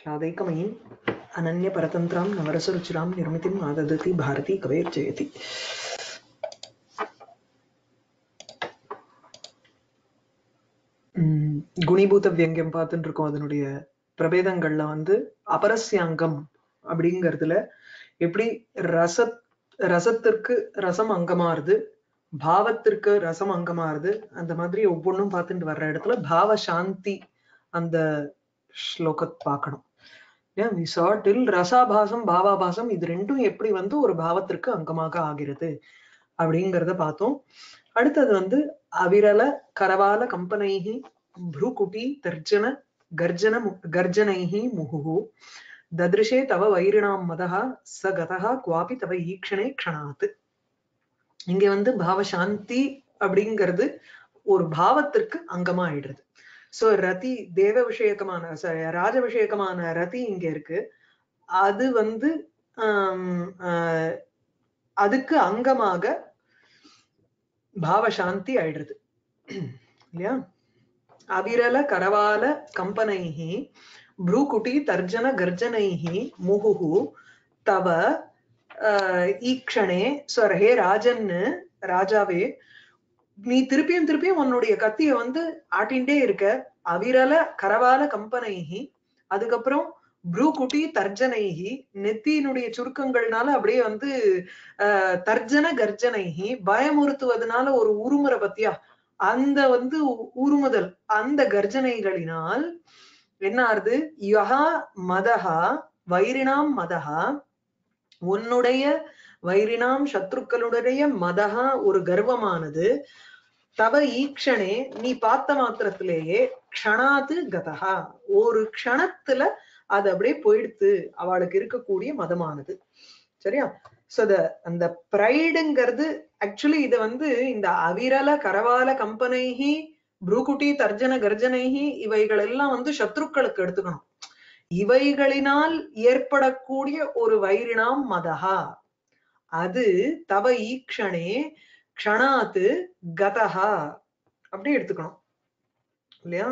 ह्लादैकमयीम् अनन्यपरतन्त्रां नवरसरुचिरां निर्मितिम् आददति भारती कवेर्जयति உம் குணிபூத வியங்கியம் பார்த்துட்டு இருக்கோம் அதனுடைய பிரபேதங்கள்ல வந்து அபரஸ்யாங்கம் அப்படிங்கறதுல எப்படி ரச ரசத்திற்கு ரசம் அங்கமாறுது பாவத்திற்கு ரசம் அங்கமாறுது அந்த மாதிரி ஒவ்வொன்றும் பார்த்துட்டு வர்ற இடத்துல பாவ சாந்தி அந்த ஸ்லோகத் பார்க்கணும் ஏன் we saw till ரசாபாசம் பாவாபாசம் இது ரெண்டும் எப்படி வந்து ஒரு பாவத்திற்கு அங்கமாக ஆகிறது அப்படிங்கறத பார்த்தோம் அடுத்தது வந்து அவிரல கரவால கம்பனைஹி भ्रुकुटी தர்ஜன கர்ஜன கர்ஜனைஹி முகுஹு ததிருஷே தவ வைரிணாம் மதஹ ச கதஹ குவாபி தவ ஈக்ஷணே க்ஷணாத் இங்க வந்து பாவ சாந்தி அப்படிங்கிறது ஒரு பாவத்திற்கு அங்கமா ஆயிடுறது சோ ரதி தேவ விஷயக்கமான sorry, ராஜ விஷயக்கமான ரதி இங்க இருக்கு அது வந்து ஆம், ஆஹ், அதுக்கு அங்கமாக பாவ சாந்தி ஆயிடுறது இல்லையா அவிரல கரவால கம்பனைஹி ப்ரூகுட்டி தர்ஜன கர்ஜனைஹி முகுஹு தவ ஆஹ், ஈக்ஷணே சொர் ஹே ராஜன்னு ராஜாவே நீ திருப்பியும் திருப்பியும் உன்னுடைய கத்திய வந்து ஆட்டின்டே இருக்க அவிரல கரவால கம்பனைஹி அதுக்கப்புறம் ப்ரூகுட்டி தர்ஜனைஹி நெத்தியினுடைய சுருக்கங்கள்னால அப்படியே வந்து ஆஹ், தர்ஜன கர்ஜனைஹி பயமுறுத்துவதனால ஒரு உருமுறை பத்தியா அந்த வந்து உ- உருமுதல் அந்த கர்ஜனைகளினால் என்ன ஆறுது யஹா மதஹா வைரிணாம் மதஹா உன்னுடைய வைரிணாம் சத்ருக்களுடைய மதஹா ஒரு கர்வமானது தவ ஈக்ஷணே நீ பார்த்த மாத்திரத்திலேயே க்ஷணாத்து கதஹா ஒரு க்ஷணத்துல அது அப்படியே போயிடுத்து அவளுக்கு இருக்கக்கூடிய மதமானது சரியா சோ அந்த ப்ரைடுங்கிறது ஆக்சுவலி இது வந்து இந்த அவிரல கரவால கம்பனைஹி ப்ரூகுட்டி தர்ஜன கர்ஜனைஹி இவைகள் எல்லாம் வந்து சத்ருக்களுக்கு எடுத்துக்கணும் இவைகளினால் ஏற்படக்கூடிய ஒரு வைரிணாம் மதஹா அது தவ ஈக்ஷணே க்ஷணாத்து கதஹா அப்படி எடுத்துக்கணும் இல்லையா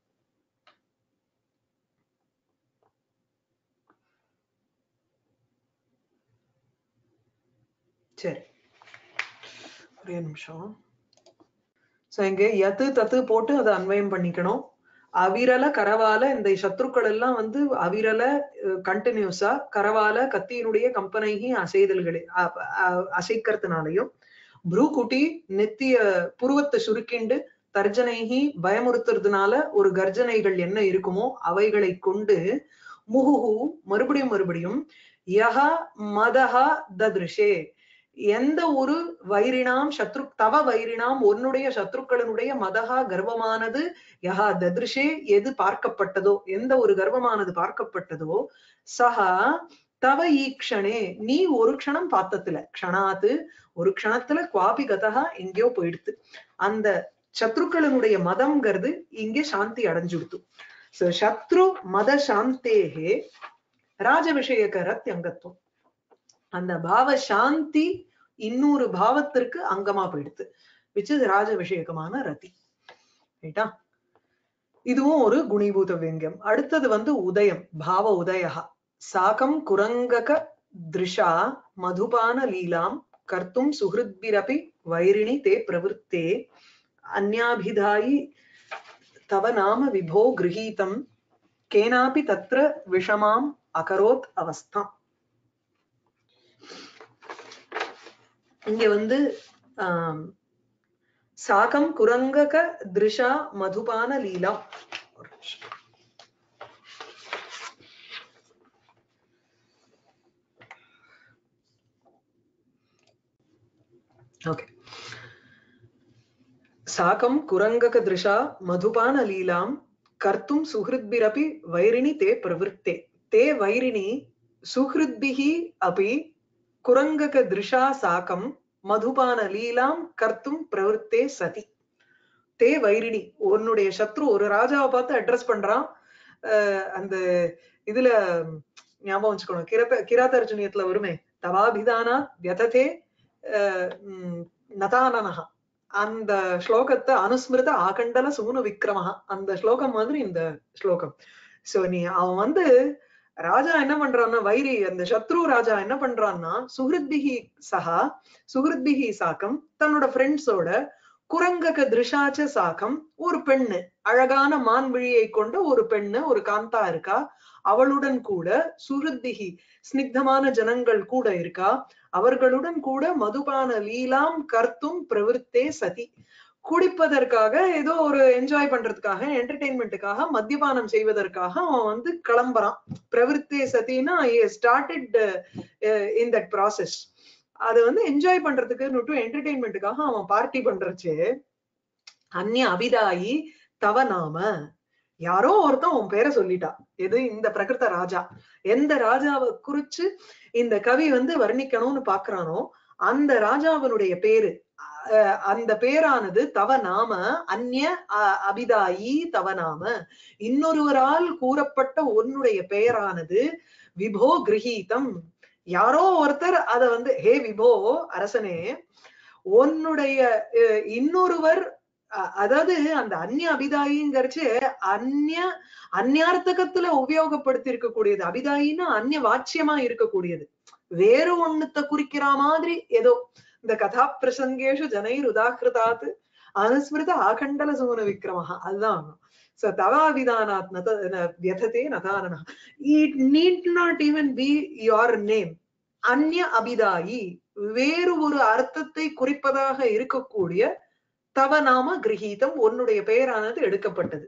சரி ஒரே நிமிஷம் சோ இங்க எத்து தத்து போட்டு அதை அன்வயம் பண்ணிக்கணும் அவிரல கரவால இந்த சத்ருக்கள் எல்லாம் வந்து அவிரல கண்டினியூஸா கரவால கத்தியினுடைய கம்பனைகி அசைதல்களே அ- அ- அசைக்கிறதுனாலையும் ப்ரூகுட்டி நெத்திய புருவத்தை சுருக்கிண்டு தர்ஜனைகி பயமுறுத்துறதுனால ஒரு கர்ஜனைகள் என்ன இருக்குமோ அவைகளை கொண்டு முகுஹு மறுபடியும் மறுபடியும் யஹா மதஹா தத்ருஷே எந்த ஒரு வைரினாம் சத்ரு தவ வைரினாம் உன்னுடைய சத்ருக்களினுடைய மதகா கர்வமானது யஹா தத்ருஷே எது பார்க்கப்பட்டதோ எந்த ஒரு கர்வமானது பார்க்கப்பட்டதோ சஹா தவ ஈக்ஷணே நீ ஒரு க்ஷணம் பார்த்ததுல க்ஷணாத்து ஒரு க்ஷணத்துல குவாபி கதகா எங்கேயோ போயிடுத்து அந்த சத்ருக்களினுடைய மதம்ங்கிறது இங்கே சாந்தி அடைஞ்சுடுத்து சோ சத்ரு மத சாந்தேகே ராஜ விஷயக்க ரத்யங்கத்துவம் அந்த பாவ சாந்தி இன்னொரு பாவத்திற்கு அங்கமா போயிடுது விச் இஸ் ராஜ விஷயகமான ரதி ரைட்டா இதுவும் ஒரு குணிபூத வியங்கியம் அடுத்தது வந்து உதயம் பாவ உதயா சாகம் குரங்கக திருஷா மதுபான லீலாம் கர்த்தும் சுஹிருத்பிரபி வைரிணி தே பிரவருத்தே அந்யாபிதாயி தவ நாம விபோ கிரகீதம் கேனாபி தத்ர விஷமாம் அகரோத் அவஸ்தாம் இங்க வந்து ஆம், சாகம் குரங்கக திருஷா மதுபான லீலா ஒரு நிமிஷம். ஓகே சாகம் குரங்கக திருஷா மதுபான லீலாம் கர்த்தும் சுஹிருத்பிரபி வைரிணி தே பிரவருத்தே தே வைரிணி சுஹிருத்பிஹி அபி குரங்கக திருஷா சாக்கம் மதுபான லீலாம் கர்த்தும் பிரவருத்தே சதி தே வைரிணி உன்னுடைய சத்ரு ஒரு ராஜாவை பார்த்து அட்ரஸ் பண்றான் அஹ் அந்த இதுல ஞாபகம் வச்சுக்கணும் கிரத கிராதர்ஜுனியத்துல வருமே தவாபிதானா வியததே அஹ் உம் நதானனஹா அந்த ஸ்லோகத்தை அனுஸ்மிருத ஆகண்டல சூனு விக்ரமஹா அந்த ஸ்லோகம் மாதிரி இந்த ஸ்லோகம் சோ நீ அவன் வந்து ராஜா என்ன பண்றான்னா வைரி அந்த சத்ரு ராஜா என்ன பண்றான்னா சுஹிருத்பிகி சஹா சுஹிருத்பிகி சாக்கம் தன்னோட ஃப்ரெண்ட்ஸோட குரங்கக திருஷாச்ச சாக்கம் ஒரு பெண்ணு அழகான மான்விழியை கொண்ட ஒரு பெண்ணு ஒரு காந்தா இருக்கா அவளுடன் கூட சுருத்திகி ஸ்னிக்தமான ஜனங்கள் கூட இருக்கா அவர்களுடன் கூட மதுபான லீலாம் கர்த்தும் பிரவிற்த்தே சதி குடிப்பதற்காக ஏதோ ஒரு என்ஜாய் பண்றதுக்காக என்டர்டெயின்மெண்ட்டுக்காக மத்தியபானம் செய்வதற்காக அவன் வந்து கிளம்புறான் பிரவிற்த்தே சதினா ஸ்டார்டட் இன் தட் ப்ராசஸ் அது வந்து என்ஜாய் பண்றதுக்கு நுட்டும் என்டர்டெயின்மெண்ட்டுக்காக அவன் பார்ட்டி பண்றச்சு அந்நிய அபிதாயி தவ நாம யாரோ ஒருத்தன் உன் பேரை சொல்லிட்டா எது இந்த பிரகிருத ராஜா எந்த ராஜாவை குறிச்சு இந்த கவி வந்து வர்ணிக்கணும்னு பாக்குறானோ அந்த ராஜாவினுடைய பேரு அஹ் அந்த பேரானது தவ நாம அந்நிய அ- அபிதாயி தவ நாம இன்னொருவரால் கூறப்பட்ட உன்னுடைய பெயரானது விபோ கிரகீதம் யாரோ ஒருத்தர் அத வந்து ஹே விபோ அரசனே உன்னுடைய அஹ், இன்னொருவர் அ- அதாவது அந்த அந்நிய அபிதாயிங்கிறச்சு அந்நிய அந்நியார்த்தகத்துல உபயோகப்படுத்தி இருக்கக்கூடியது அபிதாயின்னா அந்நிய வாச்சியமா இருக்கக்கூடியது வேறு ஒண்ணுத்த குறிக்கிற மாதிரி ஏதோ இந்த கதா பிரசங்கேஷு ஜனைர் உதாகிருதாத் அனுஸ்மிருத ஆகண்டல சுமன விக்ரமஹா அதுதான் சோ தவாபிதானாத் நத ந- வியததே நதானனா it need not even be your name அந்நிய அபிதாயி வேறு ஒரு அர்த்தத்தை குறிப்பதாக இருக்கக்கூடிய தவ நாம கிரகீதம் உன்னுடைய பெயரானது எடுக்கப்பட்டது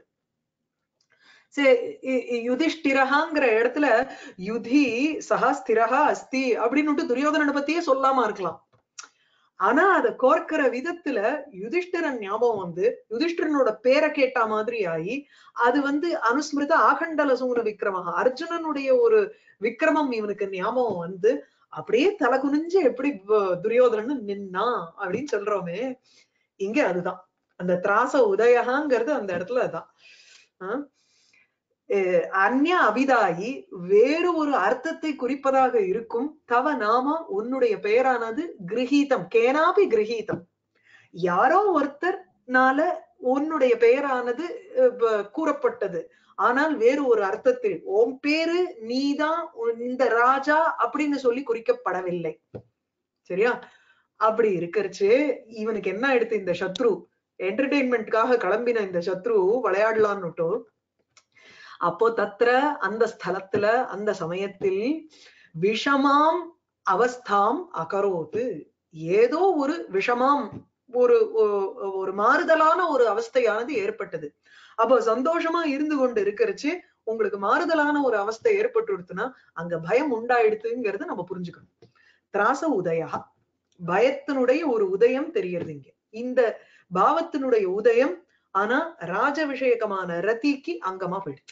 சரி இ- இ- யுதிஷ்டிரகாங்கிற இடத்துல யுதி சஹா ஸ்திரஹா அஸ்தி அப்படின்னு துரியோதனனை பத்தியே சொல்லாம இருக்கலாம் ஆனா அத கோர்க்கிற விதத்துல யுதிஷ்டிரன் ஞாபகம் வந்து யுதிஷ்டிரனோட பேரை கேட்ட மாதிரி ஆகி அது வந்து அனுஸ்மிருத ஆகண்டல சூன விக்ரமஹா அர்ஜுனனுடைய ஒரு விக்ரமம் இவனுக்கு ஞாபகம் வந்து அப்படியே தலை குனிஞ்சு எப்படி வ- துரியோதனன் நின்னா அப்படின்னு சொல்றோமே இங்க அதுதான் அந்த திராச உதயகாங்கிறது அந்த இடத்துல அதான் ஆஹ் அஹ் அந்நிய அபிதாயி வேறு ஒரு அர்த்தத்தை குறிப்பதாக இருக்கும் தவ நாம உன்னுடைய பெயரானது கிரகீதம் கேனாபி கிரகீதம் யாரோ ஒருத்தர்னால உன்னுடைய பெயரானது அஹ், ப- கூறப்பட்டது ஆனால் வேறு ஒரு அர்த்தத்தில் உன் பேரு நீதான் இந்த ராஜா அப்படின்னு சொல்லி குறிக்கப்படவில்லை சரியா அப்படி இருக்கறச்சு இவனுக்கு என்ன எடுத்து இந்த சத்ரு என்டர்டெயின்மெண்ட்காக கிளம்பின இந்த சத்ரு விளையாடலான்னுட்டோ அப்போ தத்ர அந்த ஸ்தலத்துல அந்த சமயத்தில் விஷமாம் அவஸ்தாம் அகரோத்து ஏதோ ஒரு விஷமாம் ஒரு ஒ- ஒரு மாறுதலான ஒரு அவஸ்தையானது ஏற்பட்டது அப்போ சந்தோஷமா இருந்து கொண்டு இருக்கிறச்சு உங்களுக்கு மாறுதலான ஒரு அவஸ்தை ஏற்பட்டுடுத்துனா அங்க பயம் உண்டாயிடுத்துங்கிறத நம்ம புரிஞ்சுக்கணும் திராச உதயா பயத்தினுடைய ஒரு உதயம் தெரியறது இங்க இந்த பாவத்தினுடைய உதயம் ஆனா ராஜ விஷயகமான ரதிக்கு அங்கமா போயிடுச்சு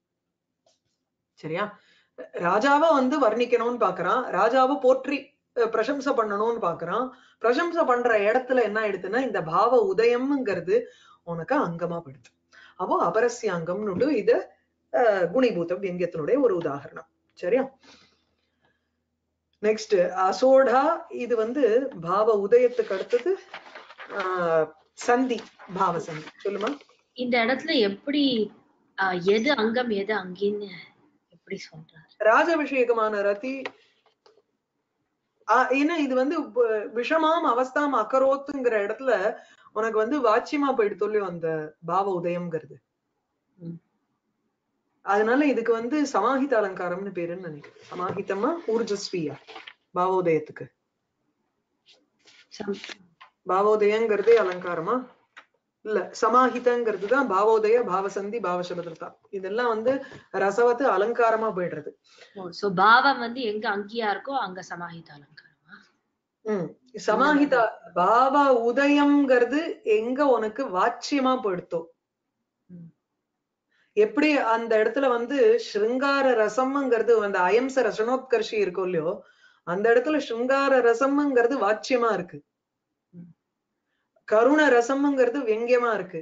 சரியா ராஜாவை வந்து வர்ணிக்கணும்னு பாக்குறான் ராஜாவை போற்றி அஹ், பிரசம்சை பண்ணணும்னு பாக்குறான் பிரசம்சை பண்ற இடத்துல என்ன ஆயிடுதுன்னா இந்த பாவ உதயம்ங்கிறது உனக்கு அங்கமா போயிடுது அப்போ அபரஸ்ய அங்கம்னுட்டு இது அஹ், குணிபூத வியங்கியத்தினுடைய ஒரு உதாரணம் சரியா நெக்ஸ்ட் அசோடா இது வந்து பாவ உதயத்துக்கு அடுத்தது ஆஹ் சந்தி பாவ சந்தி சொல்லுமா இந்த இடத்துல எப்படி ஆஹ், எது அங்கம் எது அங்கின்னு எப்படி சொல்றாரு ராஜபிஷேகமான ரதி ஆஹ் ஏன்னா இது வந்து ப- விஷமாம் அவஸ்தாம் அக்கரோத்துங்கிற இடத்துல உனக்கு வந்து வாச்சியமா போயிட்டு சொல்லி அந்த பாவ உதயம்ங்கிறது ம். அதனால இதுக்கு வந்து சமாஹித அலங்காரம்னு பேருன்னு நினைக்கிறேன் சமாஹிதமா ஊர்ஜஸ்வியா பாவோதயத்துக்கு சம்- பாவோதயங்கிறதே அலங்காரமா இல்ல சமாஹிதங்கிறது தான் பாவோதய பாவசந்தி பாவசபதிரதா இதெல்லாம் வந்து ரசவத்து அலங்காரமா போயிடுறது ஓ சோ பாவம் வந்து எங்க அங்கியா இருக்கோ அங்க சமாஹித அலங்காரமா உம் சமாஹிதா பாவ உதயம்ங்கிறது எங்க உனக்கு வாச்சியமா போயிடுத்தோ ம். எப்படி அந்த இடத்துல வந்து ஸ்ருங்கார ரசம்ங்கிறது அந்த அயம்ச ரசனோத்கர்ஷி இருக்கும் இல்லையோ அந்த இடத்துல ஸ்ருங்கார ரசம்ங்கிறது வாச்சியமா இருக்கு ம். கருண ரசம்ங்கிறது வெங்கியமா இருக்கு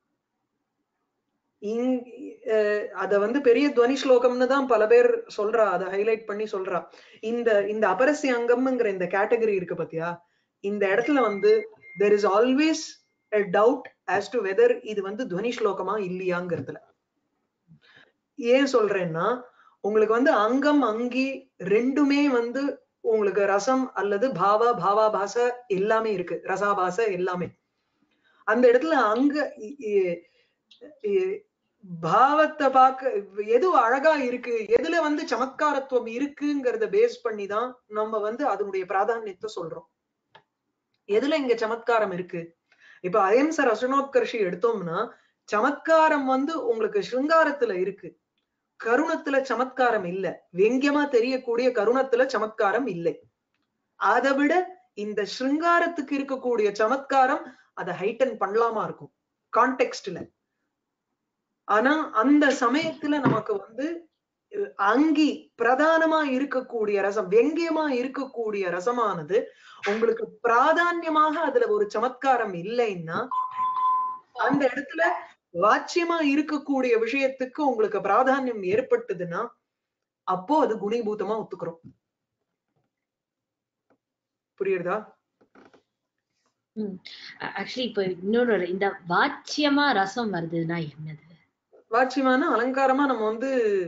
இங் அஹ் அத வந்து பெரிய துவனி ஸ்லோகம்னு தான் பல பேர் சொல்றா அதை ஹைலைட் பண்ணி சொல்றா இந்த இந்த அபரஸ்ய அங்கம்ங்கிற இந்த கேட்டகரி இருக்கு பாத்தியா இந்த இடத்துல வந்து there is always doubt as to whether இது வந்து துவனி ஸ்லோகமா இல்லையாங்கிறதுல ஏன் சொல்றேன்னா உங்களுக்கு வந்து அங்கம் அங்கி ரெண்டுமே வந்து உங்களுக்கு ரசம் அல்லது பாவ பாவாபாச எல்லாமே இருக்கு ரசாபாச எல்லாமே அந்த இடத்துல அங்க இ- இ- இ- பாவத்தை பார்க்க எது அழகா இருக்கு எதுல வந்து சமத்காரத்துவம் இருக்குங்கிறத பேஸ் பண்ணி தான் நம்ம வந்து அதனுடைய பிராதானியத்தை சொல்றோம் எதுல இங்க சமத்காரம் இருக்கு இப்ப அயம்ச ரசனோத்கர்ஷி எடுத்தோம்னா சமத்காரம் வந்து உங்களுக்கு சிருங்காரத்துல இருக்கு கருணத்துல சமத்காரம் இல்ல வெங்கியமா தெரியக்கூடிய கருணத்துல சமத்காரம் இல்லை அதை விட இந்த சிருங்காரத்துக்கு இருக்கக்கூடிய சமத்காரம் அதை ஹைட்டன் பண்ணலாமா இருக்கும் கான்டெக்ஸ்ட்ல ஆனா அந்த சமயத்துல நமக்கு வந்து அஹ், அங்கி பிரதானமா இருக்கக்கூடிய ரசம் வெங்கியமா இருக்கக்கூடிய ரசமானது உங்களுக்கு பிராதான்யமாக அதுல ஒரு சமத்காரம் இல்லைன்னா அந்த இடத்துல வாச்சியமா இருக்கக்கூடிய விஷயத்துக்கு உங்களுக்கு பிராதானியம் ஏற்பட்டதுன்னா அப்போ அது குணிபூதமா ஒத்துக்கிறோம் புரியுறதா ஆக்சுவலி இப்ப இன்னொரு ஒரு- இந்த வாச்சியமா ரசம் வருதுன்னா என்னது வாட்சியமான அலங்காரமா நம்ம வந்து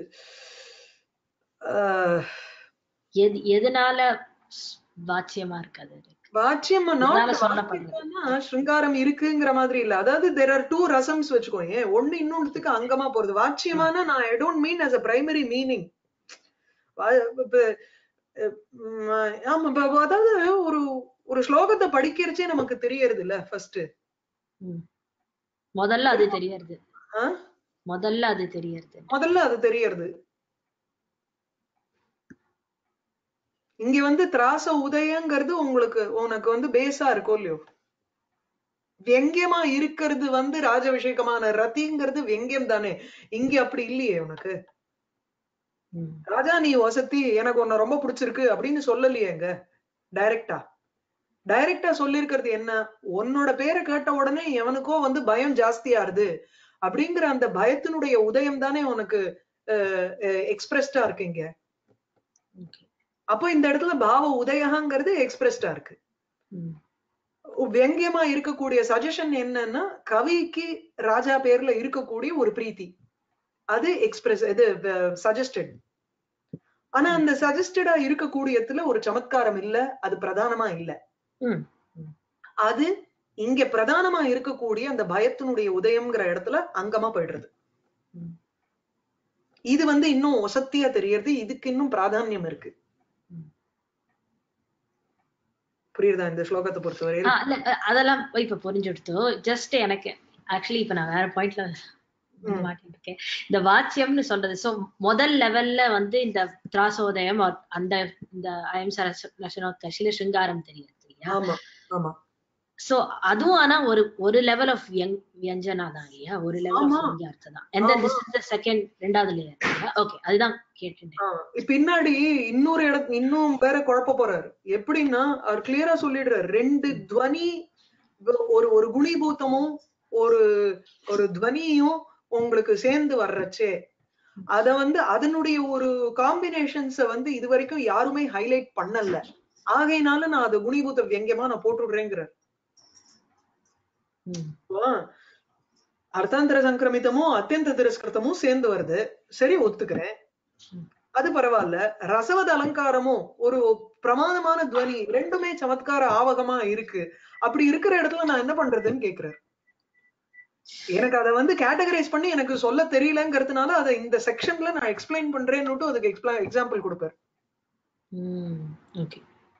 ஆஹ் எது எதனால ஸ்- வாச்சியமா இருக்காது வாட்சியம் இதனால not சொல்லப்படுது. வாட்சியம்னா சிருங்காரம் இருக்குங்கிற மாதிரி இல்ல அதாவது தேர் ஆர் டூ ரசம்ஸ் வச்சுக்கோங்க ஒண்ணு இன்னொன்னுக்கு அங்கமா போறது வாட்சியமான நான் I don't mean as a primary meaning ஆமா இப்ப அதாவது ஒரு ஒரு ஸ்லோகத்தை படிக்கிறச்சே நமக்கு தெரியறது இல்ல ஃபர்ஸ்ட் முதல்ல அது தெரியறது ஆ? முதல்ல அது தெரியறது முதல்ல அது தெரியறது இங்க வந்து திராச உதயங்கிறது உங்களுக்கு உனக்கு வந்து பேஸா இருக்கும் இல்லையோ வெங்கியமா இருக்கிறது வந்து ராஜாபிஷேகமான ரத்திங்கிறது வெங்கியம் தானே இங்க அப்படி இல்லையே உனக்கு ம். ராஜா நீ வசதி எனக்கு உன்னை ரொம்ப பிடிச்சிருக்கு அப்படின்னு சொல்லலையேங்க டைரக்டா டைரக்டா சொல்லிருக்கிறது என்ன உன்னோட பேரை கேட்ட உடனே எவனுக்கோ வந்து பயம் ஜாஸ்தியாருது அப்படிங்கிற அந்த பயத்தினுடைய உதயம் தானே உனக்கு எக்ஸ்பிரஸ்டா இருக்கு இங்க Okay. அப்போ இந்த இடத்துல பாவ உதயகாங்கிறது எக்ஸ்பிரஸ்டா இருக்கு ம். வெங்கியமா இருக்கக்கூடிய சஜஷன் என்னன்னா கவிக்கு ராஜா பேர்ல இருக்கக்கூடிய ஒரு பிரீத்தி அது எக்ஸ்பிரஸ் இது சஜஸ்டட் ஆனா அந்த சஜஸ்டடா இருக்கக்கூடியதுல ஒரு சமத்காரம் இல்ல அது பிரதானமா இல்ல ம். அது இங்க பிரதானமா இருக்கக்கூடிய அந்த பயத்தினுடைய உதயம்ங்கிற இடத்துல அங்கமா போயிடுறது ம். இது வந்து இன்னும் ஒசத்தியா தெரியறது இதுக்கு இன்னும் பிராதானியம் இருக்கு ம். புரியுதா இந்த ஸ்லோகத்தை ஆ, பொறுத்தவரையில இல்ல, அ- அதெல்லாம் இப்ப புரிஞ்சுடுத்து ஜஸ்ட் எனக்கு ஆக்சுவலி இப்ப நான் வேற பாயிண்ட்ல ம். மாட்டிட்டு இருக்கேன் இந்த வாச்சியம்னு சொல்றது சோ முதல் லெவல்ல வந்து இந்த திராசோதயம் or அந்த இந்த அயம் சரஸ்வனோத்கர்ஷில சிருங்காரம் தெரியாது இல்லையா ஆமா ஆமா சோ அதுவும் ஆனா ஒரு ஒரு லெவல் ஆஃப் வியஞ்சனா தான் இல்லையா ஒரு லெவல் ஆமா. ஆஃப் வியர்த்தம் தான் and then ஆமா. this is the செகண்ட் ரெண்டாவது லேயர் இல்லையா ஓகே அதுதான் கேட்டுட்டேன் ஆ, இப்ப பின்னாடி இன்னொரு இடத்து இன்னும் வேற குழப்ப போறாரு எப்படின்னா அவர் கிளியரா சொல்லிடுறாரு ரெண்டு துவனி வ- ஒரு ஒரு குணிபூத்தமும் ஒரு ஒரு துவனியும் உங்களுக்கு சேர்ந்து வர்றச்சே அத வந்து அதனுடைய ஒரு காம்பினேஷன்ஸ வந்து இது வரைக்கும் யாருமே ஹைலைட் பண்ணல ஆகையினால நான் அது குணிபூத்த வியங்கியமா நான் போட்டுடுறேங்கிறார் ம். ஆ, அர்த்தாந்தர சங்கிரமிதமும் அத்தியந்த திரஸ்கிருதமும் சேர்ந்து வருது சரி ஒத்துக்கிறேன் ம். அது பரவாயில்ல ரசவத அலங்காரமும் ஒரு பிரமாதமான துவனி ரெண்டுமே சமத்கார ஆவகமா இருக்கு அப்படி இருக்கிற இடத்துல நான் என்ன பண்றதுன்னு கேக்குறாரு எனக்கு அதை வந்து கேட்டகரைஸ் பண்ணி எனக்கு சொல்ல தெரியலங்கிறதுனால அதை இந்த செக்ஷன்ல நான் எக்ஸ்பிளைன் பண்றேன்னுட்டு அதுக்கு எக்ஸாம்பிள் கொடுப்பாரு ம் ஓகே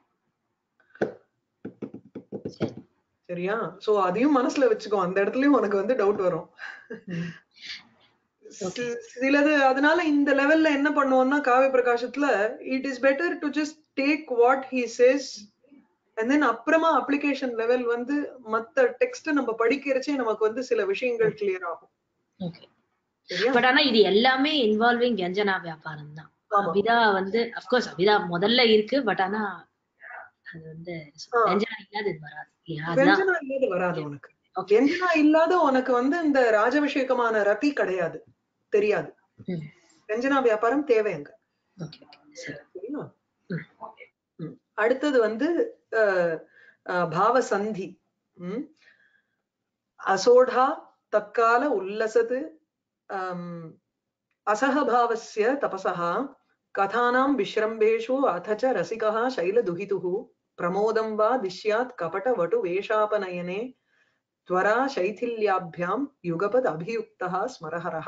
சரி சரியா சோ அதையும் மனசுல வச்சுக்கோ அந்த இடத்துலயும் உனக்கு வந்து டவுட் வரும் ம். Okay. சி- சிலது அதனால இந்த லெவல்ல என்ன பண்ணுவோம்னா காவிய பிரகாசத்துல it is better to just take what he says and then அப்புறமா அப்ளிகேஷன் லெவல் வந்து மத்த டெக்ஸ்ட் நம்ம படிக்கிறச்சே நமக்கு வந்து சில விஷயங்கள் கிளியர் ஆகும் ஓகே சரியா பட் ஆனா இது எல்லாமே இன்வால்விங் வியஞ்சனா வியாபாரம் தான் ஆமா. அபிதா வந்து அப்கோர்ஸ் அபிதா முதல்ல இருக்கு பட் ஆனா அது வந்து ஆ. வியஞ்சனா இல்லாத இது வராது இல்லையா அதுதான் வெஞ்சனா இல்லாத வராது உனக்கு ஓகே வெஞ்சனா இல்லாத உனக்கு வந்து இந்த ராஜாபிஷேகமான ரதி கிடையாது தெரியாது ம். வெஞ்சனா வியாபாரம் தேவை அங்க ஓகே ஓகே சரி சரியா? ம். ம். அடுத்தது வந்து அஹ், அஹ், பாவசந்தி ம். அசோடா தற்கால உல்லசது ஆம், असहभावस्य तपसः कथानां विश्रम्भेषु अथ च रसिकः शैलदुहितुः प्रमोदं वा दिश्यात् कपटवटुवेषापनयने त्वरा शैथिल्याभ्यां युगपद् अभियुक्तः स्मरहरः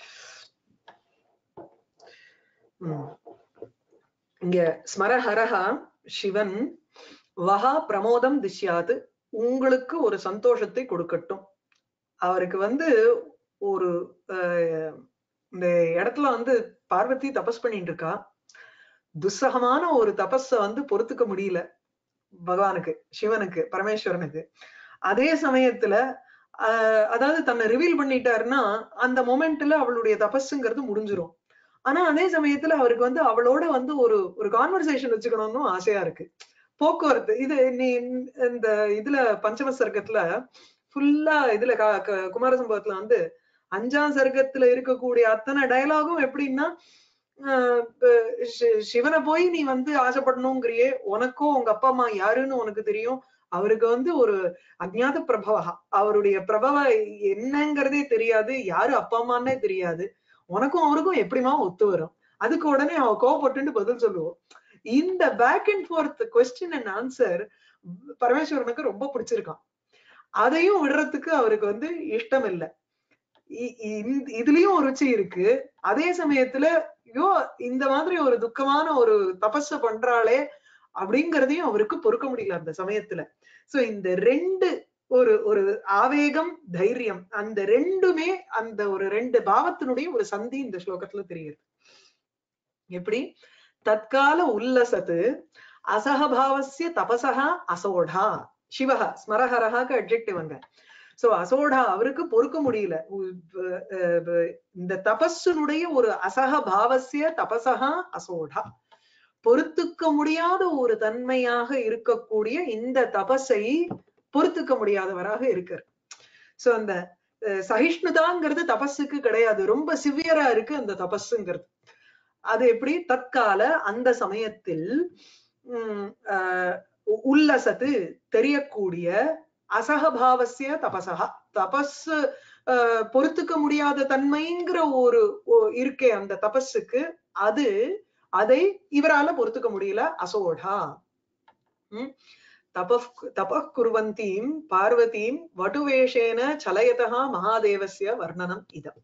உம். இங்க ஸ்மரஹரஹா சிவன் வஹா பிரமோதம் திஷ்யாது உங்களுக்கு ஒரு சந்தோஷத்தை கொடுக்கட்டும் அவருக்கு வந்து ஒரு அஹ், இந்த இடத்துல வந்து பார்வதி தபஸ் பண்ணிட்டு இருக்கா துஸ்ஸகமான ஒரு தபஸ வந்து பொறுத்துக்க முடியல பகவானுக்கு சிவனுக்கு பரமேஸ்வரனுக்கு அதே சமயத்துல ஆஹ் அதாவது தன்னை ரிவீல் பண்ணிட்டாருன்னா அந்த மொமெண்ட்ல அவளுடைய தபஸுங்கிறது முடிஞ்சிரும் ஆனா அதே சமயத்துல அவருக்கு வந்து அவளோட வந்து ஒரு ஒரு கான்வர்சேஷன் வச்சுக்கணும்னு ஆசையா இருக்கு போக்குவரத்து இது நீ இந்த இதுல பஞ்சம சர்க்கத்துல ஃபுல்லா இதுல க- க- குமார சம்பவத்துல வந்து அஞ்சாம் சர்க்கத்துல இருக்கக்கூடிய அத்தனை டயலாகும் எப்படின்னா ஆஹ் இப்ப சி- சிவனை போய் நீ வந்து ஆசைப்படணுங்கிறியே உனக்கும் உங்க அப்பா அம்மா யாருன்னு உனக்கு தெரியும் அவருக்கு வந்து ஒரு அஜ்ஞாத பிரபவா அவருடைய பிரபவ என்னங்கிறதே தெரியாது யாரு அப்பா அம்மான்னே தெரியாது உனக்கும் அவருக்கும் எப்படிமா ஒத்து வரும் அதுக்கு உடனே அவ கோவப்பட்டு பதில் சொல்லுவோம் இந்த back and forth question and answer பரமேஸ்வரனுக்கு ரொம்ப பிடிச்சிருக்கான் அதையும் விடுறதுக்கு அவருக்கு வந்து இஷ்டம் இல்லை இ- இ- இதுலயும் ஒரு ருச்சி இருக்கு அதே சமயத்துல ஐயோ இந்த மாதிரி ஒரு துக்கமான ஒரு தபஸ பண்றாளே அப்படிங்கறதையும் அவருக்கு பொறுக்க முடியல அந்த சமயத்துல சோ இந்த ரெண்டு ஒரு ஒரு ஆவேகம் தைரியம் அந்த ரெண்டுமே அந்த ஒரு ரெண்டு பாவத்தினுடைய ஒரு சந்தி இந்த ஸ்லோகத்துல தெரியுது எப்படி தற்கால உல்லசத்து அசகபாவசிய தபசகா அசோடா சிவஹா ஸ்மரஹரஹாக்கு அட்ஜெக்டிவ் அங்க சோ அசோடா அவருக்கு பொறுக்க முடியல உ- ப- அஹ் ப- இந்த தபஸுனுடைய ஒரு அசக பாவசிய தபசகா அசோடா பொறுத்துக்க முடியாத ஒரு தன்மையாக இருக்கக்கூடிய இந்த தபஸை பொறுத்துக்க முடியாதவராக இருக்கார் சோ அந்த அஹ், சகிஷ்ணுதாங்கிறது தபஸுக்கு கிடையாது ரொம்ப சிவியரா இருக்கு அந்த தபஸுங்கிறது அது எப்படி தற்கால அந்த சமயத்தில் உம் ஆஹ் உ- உல்லசத்து தெரியக்கூடிய அசகபாவசிய தபசகா தபஸ் ஆஹ் பொறுத்துக்க முடியாத தன்மைங்கிற ஒரு ஒ- இருக்கே அந்த தபஸுக்கு அது அதை இவரால பொறுத்துக்க முடியல அசோடா உம் தபः தபः குர்வந்தீம் பார்வதீம் வட்டுவேஷேன சலயதா மகாதேவஸ்ய வர்ணனம் இதம்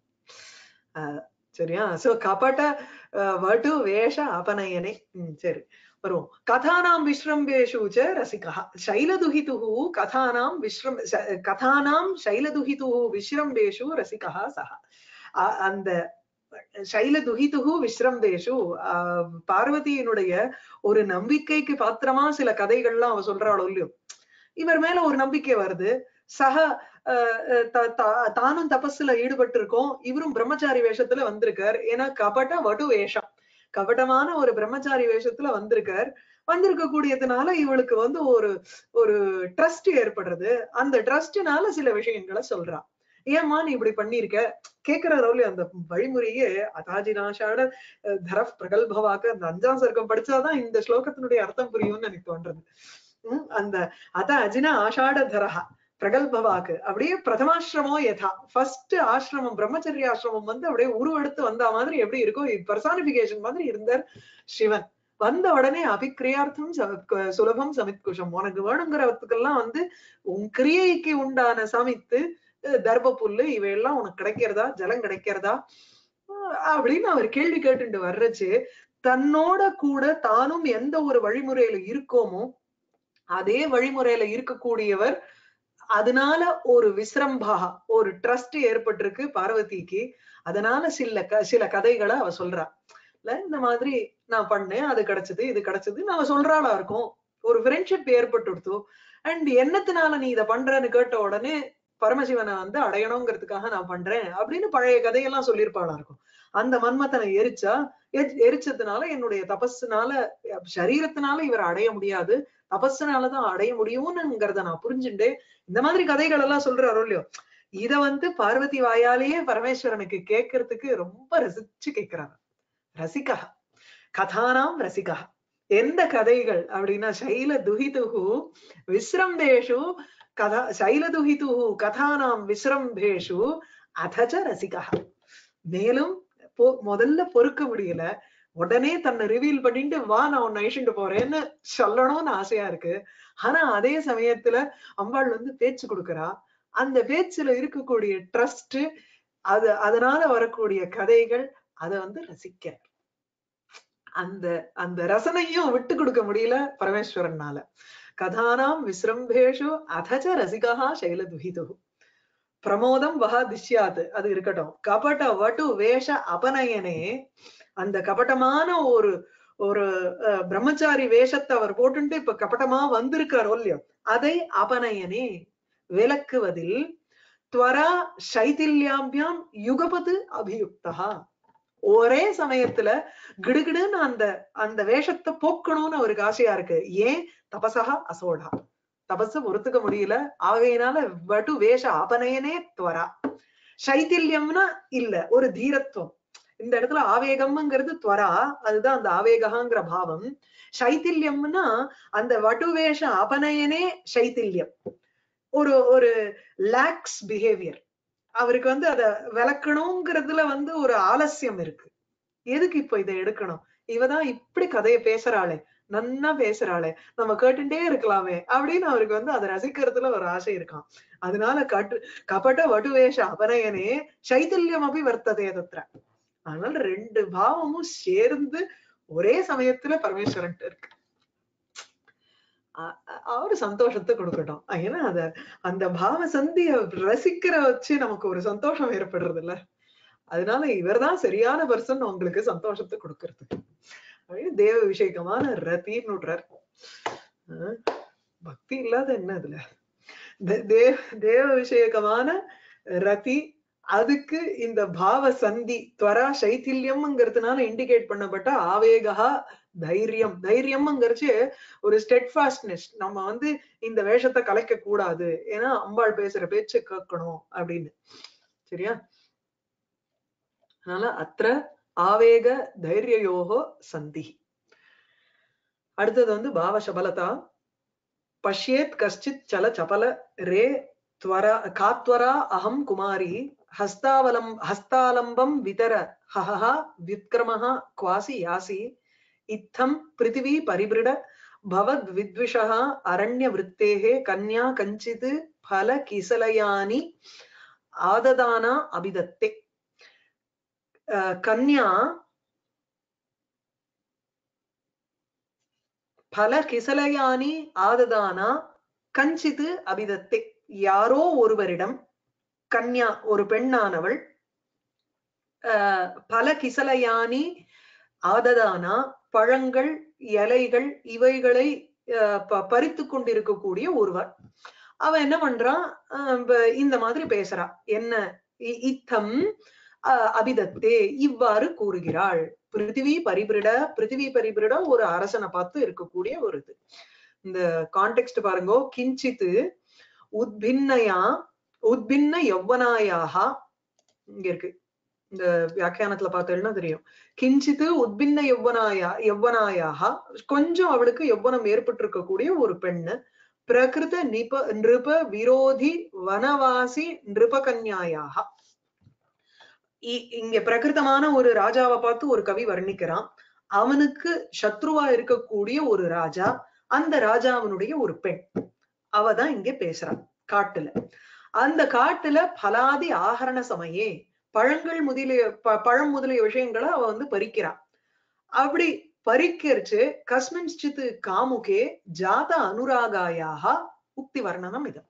ஆஹ் சரியா சோ கபட ஆஹ் வட்டு வேஷ அபநயனே உம் சரி வருவோம் கதானாம் விஸ்ரம்பேஷு ச ரசிகா சைலதுஹிதுஹு கதானாம் விஸ்ரம் ச- கதானாம் சைலதுஹிதுஹு விஸ்ரம்பேஷு ரசிகா சஹ அ- அந்த சைலதுஹிதுஹு விஸ்ரம்பேஷு ஆஹ் பார்வதியினுடைய ஒரு நம்பிக்கைக்கு பாத்திரமா சில கதைகள்லாம் அவ சொல்றாளோ இல்லையோ இவர் மேல ஒரு நம்பிக்கை வருது சக அஹ், அஹ், த- தா- தானும் தபஸ்ல ஈடுபட்டு இருக்கோம் இவரும் பிரம்மச்சாரி வேஷத்துல வந்திருக்கார் ஏன்னா கபட வடு வேஷம் கபடமான ஒரு பிரம்மச்சாரி வேஷத்துல வந்திருக்கார் வந்திருக்க கூடியதுனால இவளுக்கு வந்து ஒரு ஒரு ட்ரஸ்ட் ஏற்படுறது அந்த ட்ரஸ்ட்னால சில விஷயங்களை சொல்றா ஏம்மா நீ இப்படி பண்ணிருக்க கேக்குற ரோலி அந்த வழிமுறையே அதாஜினாஷாட அஹ், தரப் பிரகல்பவாக்க அந்த அஞ்சாம் சர்க்கம் படிச்சாதான் இந்த ஸ்லோகத்தினுடைய அர்த்தம் புரியும்னு எனக்கு தோன்றது உம் அந்த அத அஜின ஆஷாட தரஹா பிரகல்பவாக்கு அப்படியே பிரதமாசிரமோ யதா ஃபர்ஸ்ட் ஆசிரமம் பிரம்மச்சரிய ஆசிரமம் வந்து அப்படியே உருவெடுத்து வந்த மாதிரி எப்படி இருக்கும் பர்சானிபிகேஷன் மாதிரி இருந்தார் சிவன் வந்த உடனே அபிக்கிரியார்த்தம் ச- க- சுலபம் சமித்குஷம் உனக்கு வேணுங்கிறதுக்கெல்லாம் வந்து உன் கிரியைக்கு உண்டான சமித்து அஹ், தர்ப புல்லு இவையெல்லாம் உனக்கு கிடைக்கிறதா ஜலம் கிடைக்கிறதா அஹ், அப்படின்னு அவர் கேள்வி கேட்டுட்டு வர்றச்சு தன்னோட கூட தானும் எந்த ஒரு வழிமுறையில இருக்கோமோ அதே வழிமுறையில இருக்கக்கூடியவர் அதனால ஒரு விசிரம்பா ஒரு ட்ரஸ்ட் ஏற்பட்டிருக்கு பார்வதிக்கு அதனால சில க சில கதைகளை அவ சொல்றா இல்ல இந்த மாதிரி நான் பண்ணேன் அது கிடைச்சது இது கிடைச்சதுன்னு அவ சொல்றாளா இருக்கும் ஒரு ஃப்ரெண்ட்ஷிப் ஏற்பட்டுடுத்து அண்ட் என்னத்தினால நீ இதை பண்றேன்னு கேட்ட உடனே பரமசிவனை வந்து அடையணுங்கிறதுக்காக நான் பண்றேன் அப்படின்னு பழைய கதையெல்லாம் சொல்லியிருப்பாளா இருக்கும் அந்த மன்மதனை எரிச்சா எரி- எரிச்சதுனால என்னுடைய தபஸ்னால சரீரத்தினால இவரை அடைய முடியாது தபஸ்னாலதான் அடைய முடியும்னுங்கிறத நான் புரிஞ்சுட்டு இந்த மாதிரி கதைகள் எல்லாம் சொல்றாரோ இல்லையோ இத வந்து பார்வதி வாயாலேயே பரமேஸ்வரனுக்கு கேட்கறதுக்கு ரொம்ப ரசிச்சு கேட்கிறாங்க ரசிகா கதானாம் ரசிகா எந்த கதைகள் அப்படின்னா சைல துஹிதுகு விஸ்ரம்பேஷு கதா சைல துஹிதுகு கதானாம் விஸ்ரம்பேஷு அதச்ச ரசிகா மேலும் போ முதல்ல பொறுக்க முடியல உடனே தன்னை ரிவீல் பண்ணிட்டு வா நான் உன்னை அழிச்சுட்டு போறேன்னு சொல்லணும்னு ஆசையா இருக்கு ஆனா அதே சமயத்துல அம்பாள் வந்து பேச்சு கொடுக்கறா அந்த பேச்சுல இருக்கக்கூடிய ட்ரஸ்ட் அது அதனால வரக்கூடிய கதைகள் அதை வந்து ரசிக்க அந்த அந்த ரசனையும் விட்டு கொடுக்க முடியல பரமேஸ்வரனால கதானாம் விசிரம்பேஷு அதச்ச ரசிகா சைலதுஹிது பிரமோதம் வஹா திஷ்யாத் அது இருக்கட்டும் கபட வட்டு வேஷ அபநயனே அந்த கபட்டமான ஒரு ஒரு அஹ், பிரம்மச்சாரி வேஷத்தை அவர் போட்டுட்டு இப்ப கபட்டமா வந்திருக்கார் இல்லையோ அதை அபநயனே விளக்குவதில் துவரா சைதில்யாம்பியாம் யுகபது அபியுக்தா ஒரே சமயத்துல கிடுகிடுன்னு அந்த அந்த வேஷத்தை போக்கணும்னு அவருக்கு ஆசையா இருக்கு ஏன் தபசகா அசோடா தபசு பொறுத்துக்க முடியல ஆகையினால வடு வேஷ அபநயனே துவரா சைத்தில்யம்னா இல்ல ஒரு தீரத்துவம் இந்த இடத்துல ஆவேகம்ங்கிறது துவரா அதுதான் அந்த ஆவேகங்கிற பாவம் சைத்தில்யம்னா அந்த வடுவேஷ அபநயனே சைத்தில்யம் ஒரு ஒரு லாக்ஸ் பிஹேவியர் அவருக்கு வந்து அத விளக்கணுங்கிறதுல வந்து ஒரு ஆலசியம் இருக்கு எதுக்கு இப்ப இதை எடுக்கணும் இவதான் இப்படி கதையை பேசுறாளே நன்னா பேசுறாளே நம்ம கேட்டுட்டே இருக்கலாமே அப்படின்னு அவருக்கு வந்து அதை ரசிக்கிறதுல ஒரு ஆசை இருக்கான் அதனால கட்டு கபட வடுவேஷ அபநயனே சைத்தல்யம் அப்படி வர்த்ததே தத்ர அதனால ரெண்டு பாவமும் சேர்ந்து ஒரே சமயத்துல பரமேஸ்வரன் இருக்கு அ- அ- அவரு சந்தோஷத்தை கொடுக்கட்டும் ஏன்னா அத அந்த பாவ சந்திய ரசிக்கிற வச்சு நமக்கு ஒரு சந்தோஷம் ஏற்படுறது இல்ல அதனால இவர்தான் சரியான பர்சன் உங்களுக்கு சந்தோஷத்தை கொடுக்கறதுக்கு அப்படின்னு தேவ விஷயகமான ரத்தின்னு விடுறார் அஹ் பக்தி இல்லாத என்ன இதுல தே- தேவ தேவ விஷயகமான ரதி அதுக்கு இந்த பாவ சந்தி துவரா சைத்தில்யம்ங்கிறதுனால இண்டிகேட் பண்ணப்பட்ட ஆவேகா தைரியம் தைரியம்ங்கிறச்சு ஒரு ஸ்டெட்ஃபாஸ்ட்னஸ் நம்ம வந்து இந்த வேஷத்தை கலைக்க கூடாது ஏன்னா அம்பாள் பேசுற பேச்சை கேட்கணும் அப்படின்னு சரியா அதனால அத்த ஆவேக தைரியயோகோ சந்தி அடுத்தது வந்து பாவ சபலதா பஷ்யேத் கஷ்டித் சல சபல ரே त्वरा कात्वरा अहं कुमारी हस्तावलं हस्तालम्बं वितर हहः व्युत्क्रमः क्वासि यासि इत्थं पृथिवी परिबृढ भवद्विद्विषः अरण्यवृत्तेः कन्या कञ्चित् फलकिसलयानि आददाना अभिदत्ते अ, कन्या फलकिसलयानि ஆததானா கஞ்சித்து அபிதத்தே யாரோ ஒருவரிடம் கன்யா ஒரு பெண்ணானவள் ஆஹ், பல கிசலயானி ஆததானா பழங்கள் இலைகள் இவைகளை ஆஹ், ப- பறித்துக் கொண்டிருக்கக்கூடிய ஒருவர் அவன் என்ன பண்றான் ஆஹ், ப- இந்த மாதிரி பேசுறா என்ன இ- இத்தம் ஆஹ், அபிதத்தே இவ்வாறு கூறுகிறாள் பிருத்திவி பரிபிரிட பிருத்திவி பரிபிரிட ஒரு அரசனை பார்த்து இருக்கக்கூடிய ஒரு இது இந்த கான்டெக்ட் பாருங்க கிஞ்சித்து உத்பின்னயா உத்பின்ன யௌவனாயாக இங்க இருக்கு இந்த வியாக்கியானத்துல பார்த்தேன்னா தெரியும் கிஞ்சித்து உத்பின்ன யௌவனாயா யௌவனாயாக கொஞ்சம் அவளுக்கு யௌவனம் ஏற்பட்டு இருக்கக்கூடிய ஒரு பெண்ணு பிரகிருத நிப நிருப விரோதி வனவாசி நிருபகன்யாயாக இ- இங்க பிரகிருதமான ஒரு ராஜாவை பார்த்து ஒரு கவி வர்ணிக்கிறான் அவனுக்கு சத்ருவா இருக்கக்கூடிய ஒரு ராஜா அந்த ராஜாவினுடைய ஒரு பெண் அவ தான் இங்க பேசுறா காட்டுல அந்த காட்டுல பலாதி ஆகரண சமயே பழங்கள் முதலிய ப- பழம் முதலிய விஷயங்களை அவ வந்து பறிக்கிறா அப்படி பறிக்கிறச்சு கஸ்மின்ச்சித் காமுகே ஜாத அனுராகாயாக உக்தி வர்ணனம் இது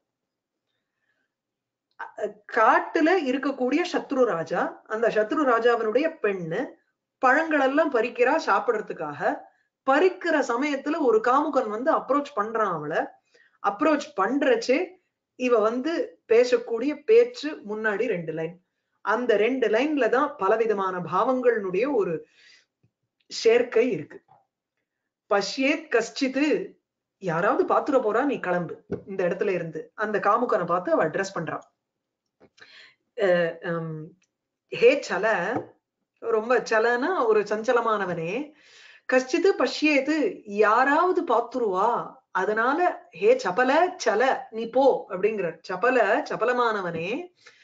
அஹ் காட்டுல இருக்கக்கூடிய சத்ரு ராஜா அந்த சத்ரு ராஜாவினுடைய பெண்ணு பழங்கள் எல்லாம் பறிக்கிறா சாப்பிடுறதுக்காக பறிக்கிற சமயத்துல ஒரு காமுகன் வந்து அப்ரோச் பண்றான் அவளை அப்ரோச் பண்றச்சு இவ வந்து பேசக்கூடிய பேச்சு முன்னாடி ரெண்டு லைன் அந்த ரெண்டு லைன்ல தான் பலவிதமான பாவங்களுடைய ஒரு சேர்க்கை இருக்கு பஷ்யேத் கஷ்டித்து யாராவது பாத்துட போறா நீ கிளம்பு இந்த இடத்துல இருந்து அந்த காமுகனை பார்த்து அவ அட்ரஸ் பண்றான் அஹ் ஹம், ஹே சல ரொம்ப சலனா ஒரு சஞ்சலமானவனே கஷ்டித்து பஷ்யேது யாராவது பாத்துருவா அதனால ஹே சபல சல நீ போ அப்படிங்கிறார் சபல சபலமானவனே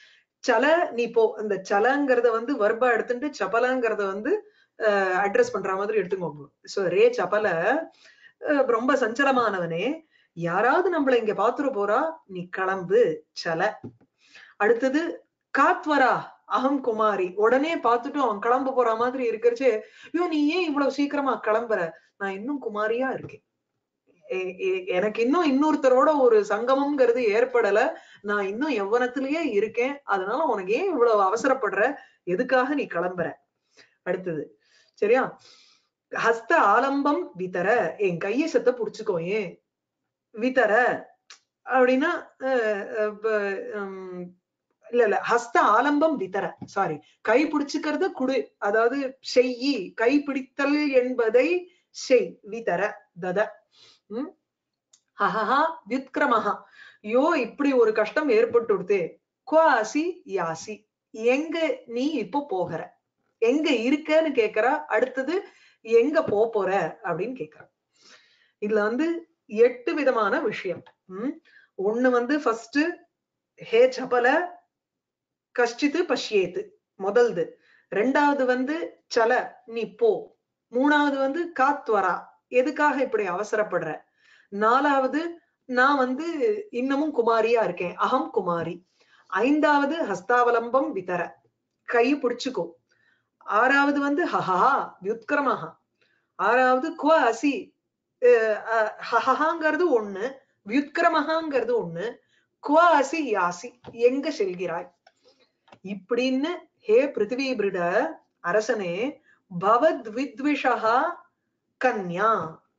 சல நீ போ இந்த சலங்கிறத வந்து வர்பா எடுத்துட்டு சபலங்கிறத வந்து அட்ரஸ் பண்ற மாதிரி எடுத்துக்கோங்க சோ ரே சபல அஹ், ரொம்ப சஞ்சலமானவனே யாராவது நம்மள இங்க பாத்துட்டு போறா நீ கிளம்பு சல அடுத்தது காத்வரா அகம் குமாரி உடனே பார்த்துட்டு அவன் கிளம்ப போற மாதிரி இருக்கிறச்சே ஐயோ நீ ஏன் இவ்வளவு சீக்கிரமா கிளம்புற நான் இன்னும் குமாரியா இருக்கேன் எ- எ- எனக்கு இன்னும் இன்னொருத்தரோட ஒரு சங்கமம்ங்கிறது ஏற்படல நான் இன்னும் எவ்வனத்திலேயே இருக்கேன் அதனால உனக்கு ஏன் இவ்வளவு அவசரப்படுற எதுக்காக நீ கிளம்புற அடுத்தது சரியா ஹஸ்த ஆலம்பம் விதர என் கைய செத்த புடிச்சுக்கோ ஏன் விதர அப்படின்னா அஹ், அஹ், ப- ஹம், இல்ல இல்ல ஹஸ்த ஆலம்பம் விதர சாரி கை பிடிச்சுக்கிறது குடு அதாவது செய்யி கை பிடித்தல் என்பதை செய் விதர தத உம் ஹஹஹா வித்கிரமஹா யோ இப்படி ஒரு கஷ்டம் ஏற்பட்டுடுதே குவாசி யாசி எங்க நீ இப்போ போகிற எங்க இருக்கன்னு கேக்குறா அடுத்தது எங்க போ போற அப்படின்னு கேக்குறா இதுல வந்து எட்டு விதமான விஷயம் உம் ஒண்ணு வந்து ஃபர்ஸ்ட் ஹே சபல கஷ்டித்து பஷ்யேத்து முதல்து ரெண்டாவது வந்து சல நீ போ மூணாவது வந்து காத்வரா எதுக்காக இப்படி அவசரப்படுற நாலாவது நான் வந்து இன்னமும் குமாரியா இருக்கேன் அகம் குமாரி ஐந்தாவது ஹஸ்தாவலம்பம் விதர கை பிடிச்சுக்கோ ஆறாவது வந்து ஹஹா வியுத்கிரமஹா ஆறாவது குவ அசி அஹ் அஹ் ஹஹஹாங்கிறது ஒண்ணு வியுத்கிரமஹாங்கிறது ஒண்ணு குவ அசி யாசி எங்க செல்கிறாய் இப்படின்னு ஹே பிருத்திவி பிருட அரசனே பவத் வித்விஷா கன்யா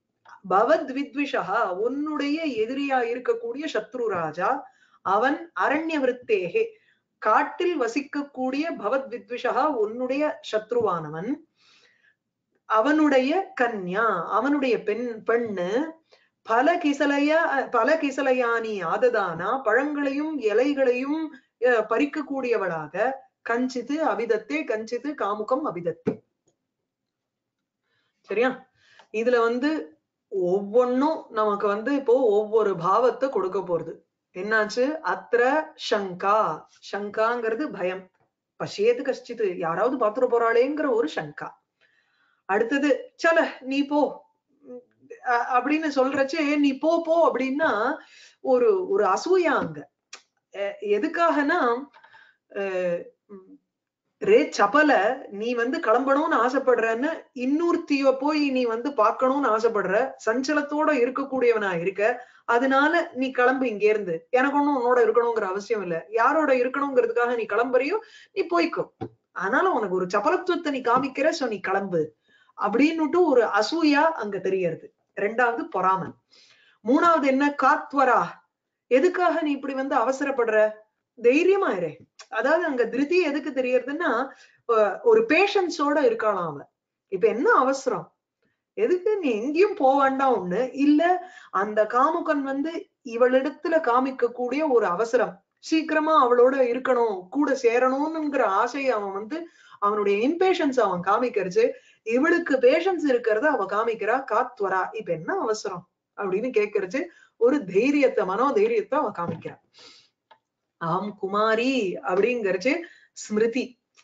பவத் வித்விஷா உன்னுடைய எதிரியா இருக்கக்கூடிய சத்ரு ராஜா அவன் அரண்ய விருத்தேகே காட்டில் வசிக்கக்கூடிய பவத் வித்விஷா உன்னுடைய சத்ருவானவன் அவனுடைய கன்யா அவனுடைய பெண் பெண்ணு பல கிசலைய பல கிசலையானி ஆததானா பழங்களையும் இலைகளையும் அஹ், பறிக்கக்கூடியவளாக கஞ்சித்து அபிதத்தே கஞ்சித்து காமுகம் அபிதத்தே சரியா இதுல வந்து ஒவ்வொன்னும் நமக்கு வந்து இப்போ ஒவ்வொரு பாவத்தை கொடுக்க போறது என்னாச்சு அத்திர சங்கா சங்காங்கிறது பயம் பசியது கஷ்டித்து யாராவது பாத்துட போறாளேங்கிற ஒரு சங்கா அடுத்தது சல நீ போ உம் அ- அப்படின்னு சொல்றச்சே நீ போ போ அப்படின்னா ஒரு ஒரு அசூயா அங்க அஹ் எதுக்காகனா அஹ் உம் ரே சபல நீ வந்து கிளம்பணும்னு ஆசைப்படுறன்னு இன்னொருத்திய போய் நீ வந்து பார்க்கணும்னு ஆசைப்படுற சஞ்சலத்தோட இருக்கக்கூடியவனா இருக்க அதனால நீ கிளம்பு இங்க இருந்து எனக்கு ஒண்ணும் உன்னோட இருக்கணுங்கிற அவசியம் இல்ல யாரோட இருக்கணுங்கிறதுக்காக நீ கிளம்புறியோ நீ போய்க்கோ அதனால உனக்கு ஒரு சபலத்துவத்தை நீ காமிக்கிற சோ நீ கிளம்பு அப்படின்னுட்டு ஒரு அசூயா அங்க தெரியறது ரெண்டாவது பொறாமை மூணாவது என்ன காத்வரா எதுக்காக நீ இப்படி வந்து அவசரப்படுற தைரியமா இரு அதாவது அங்க திருதி எதுக்கு தெரியறதுன்னா அஹ் ஒரு பேஷன்ஸோட இருக்கலாம் அவன் இப்ப என்ன அவசரம் எதுக்கு நீ எங்கேயும் போக வேண்டாம் ஒண்ணு இல்ல அந்த காமுகன் வந்து இவளிடத்துல காமிக்கக்கூடிய ஒரு அவசரம் சீக்கிரமா அவளோட இருக்கணும் கூட சேரணும்ங்கிற ஆசையை அவன் வந்து அவனுடைய இம்பேஷன்ஸ் அவன் காமிக்கிறது இவளுக்கு பேஷன்ஸ் இருக்கிறத அவ காமிக்கிறா காத்வரா இப்ப என்ன அவசரம் அப்படின்னு கேக்குறது ஒரு தைரியத்தை மனோ தைரியத்தை அவ காமிக்கிறா அகம் குமாரி அப்படிங்கறது ஸ்மிருதி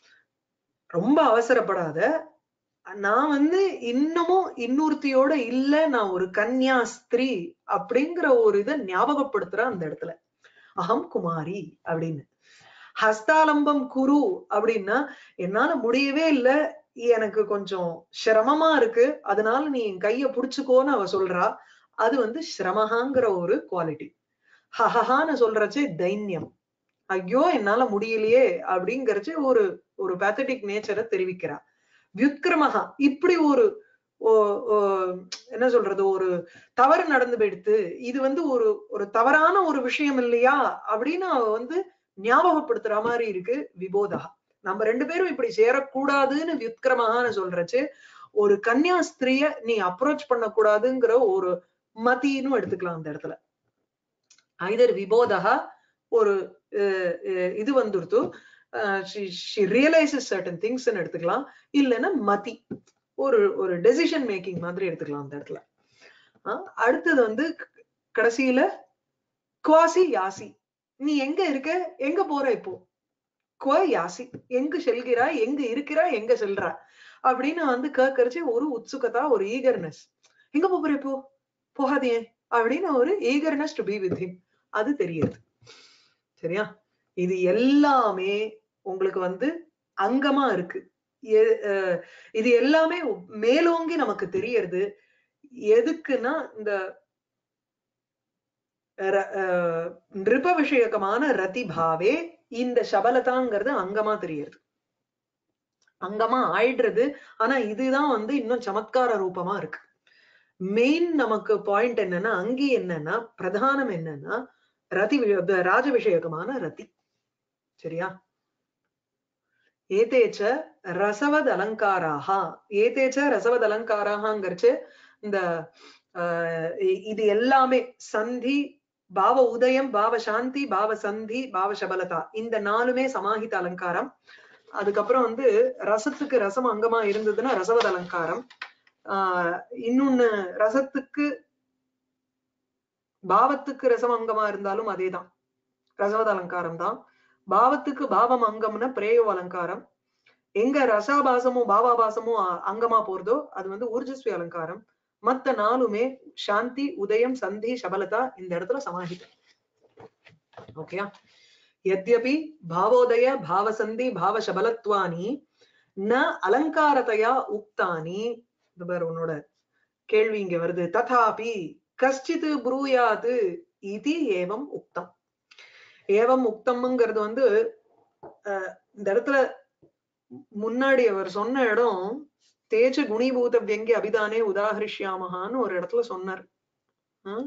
ரொம்ப அவசரப்படாத நான் வந்து இன்னமும் இன்னொருத்தியோட இல்ல நான் ஒரு கன்யா ஸ்திரீ அப்படிங்கிற ஒரு இதை ஞாபகப்படுத்துறேன் அந்த இடத்துல அகம் குமாரி அப்படின்னு ஹஸ்தாலம்பம் குரு அப்படின்னா என்னால முடியவே இல்ல எனக்கு கொஞ்சம் சிரமமா இருக்கு அதனால நீ என் கைய புடிச்சுக்கோன்னு அவ சொல்றா அது வந்து சிரமஹாங்கிற ஒரு குவாலிட்டி ஹஹஹான்னு சொல்றச்சே தைன்யம் ஐயோ என்னால முடியலையே அப்படிங்கறச்சு ஒரு ஒரு பேத்தட்டிக் நேச்சரை தெரிவிக்கிறா வியுத்கிரமஹா இப்படி ஒரு ஓ- ஓ- என்ன சொல்றது ஒரு தவறு நடந்து போயிடுத்து இது வந்து ஒரு ஒரு தவறான ஒரு விஷயம் இல்லையா அப்படின்னு அவ வந்து ஞாபகப்படுத்துற மாதிரி இருக்கு விபோதா நம்ம ரெண்டு பேரும் இப்படி சேரக்கூடாதுன்னு வியுத்கிரமஹான்னு சொல்றச்சு ஒரு கன்யா ஸ்திரிய நீ அப்ரோச் பண்ணக்கூடாதுங்கிற ஒரு மதின்னு எடுத்துக்கலாம் அந்த இடத்துல ஐதர் விபோதா ஒரு அஹ், அஹ், இது வந்துருத்து ரியலைசஸ் சர்டன் திங்ஸ் எடுத்துக்கலாம் இல்லைன்னா மதி ஒரு ஒரு டெசிஷன் மேக்கிங் மாதிரி எடுத்துக்கலாம் அந்த இடத்துல ஆஹ் அடுத்தது வந்து க- கடைசியில குவாசி யாசி நீ எங்க இருக்க எங்க போற இப்போ குவ யாசி எங்கு செல்கிறாய் எங்க இருக்கிறாய் எங்க செல்றா அப்படின்னு வந்து கேட்கறச்சு ஒரு உத்சுகதா ஒரு ஈகர்னஸ் எங்க போற இப்போ போகாதே அப்படின்னு ஒரு eagerness to be with him அது தெரியுது சரியா இது எல்லாமே உங்களுக்கு வந்து அங்கமா இருக்கு எ- அஹ் இது எல்லாமே மேலோங்கி நமக்கு தெரியறது எதுக்குன்னா இந்த ர- அஹ் நிருப விஷயகமான ரதிபாவே இந்த சபலதாங்கிறது அங்கமா தெரியுது அங்கமா ஆயிடுறது ஆனா இதுதான் வந்து இன்னும் சமத்கார ரூபமா இருக்கு மெயின் நமக்கு பாயிண்ட் என்னன்னா அங்கே என்னன்னா பிரதானம் என்னன்னா ரதி வி- த- ராஜ விஷயகமான ரதி சரியா ஏதேச்ச ரசவத் அலங்காராக ஏதேச்ச ரசவத் அலங்காராகங்கிறச்சு இந்த ஆஹ் இ- இது எல்லாமே சந்தி பாவ உதயம் பாவ சாந்தி பாவ சந்தி பாவ சபலதா இந்த நாலுமே சமாஹித அலங்காரம் அதுக்கப்புறம் வந்து ரசத்துக்கு ரசம் அங்கமா இருந்ததுன்னா ரசவத் அலங்காரம் ஆஹ் இன்னொன்னு ரசத்துக்கு பாவத்துக்கு ரசம் அங்கமா இருந்தாலும் அதேதான் ரசவத அலங்காரம் தான் பாவத்துக்கு பாவம் அங்கம்னா பிரேயோ அலங்காரம் எங்க ரசாபாசமும் பாவாபாசமும் அ- அங்கமா போறதோ அது வந்து ஊர்ஜஸ்வி அலங்காரம் மத்த நாலுமே சாந்தி உதயம் சந்தி சபலதா இந்த இடத்துல சமாஹிதம் ஓகேயா யத்யபி பாவோதய பாவசந்தி பாவசபலத்வானி ந அலங்காரதையா உக்தானி இது பாரு உன்னோட கேள்வி இங்க வருது ததாபி கஷ்டித் ப்ரூயாது இது ஏவம் உக்தம் ஏவம் உக்தம்ங்கிறது வந்து அஹ், இந்த இடத்துல முன்னாடி அவர் சொன்ன இடம் தேஜ குணிபூத வியங்கி அபிதானே உதாஹரிஷ்யாமஹான்னு ஒரு இடத்துல சொன்னார் ஹம்?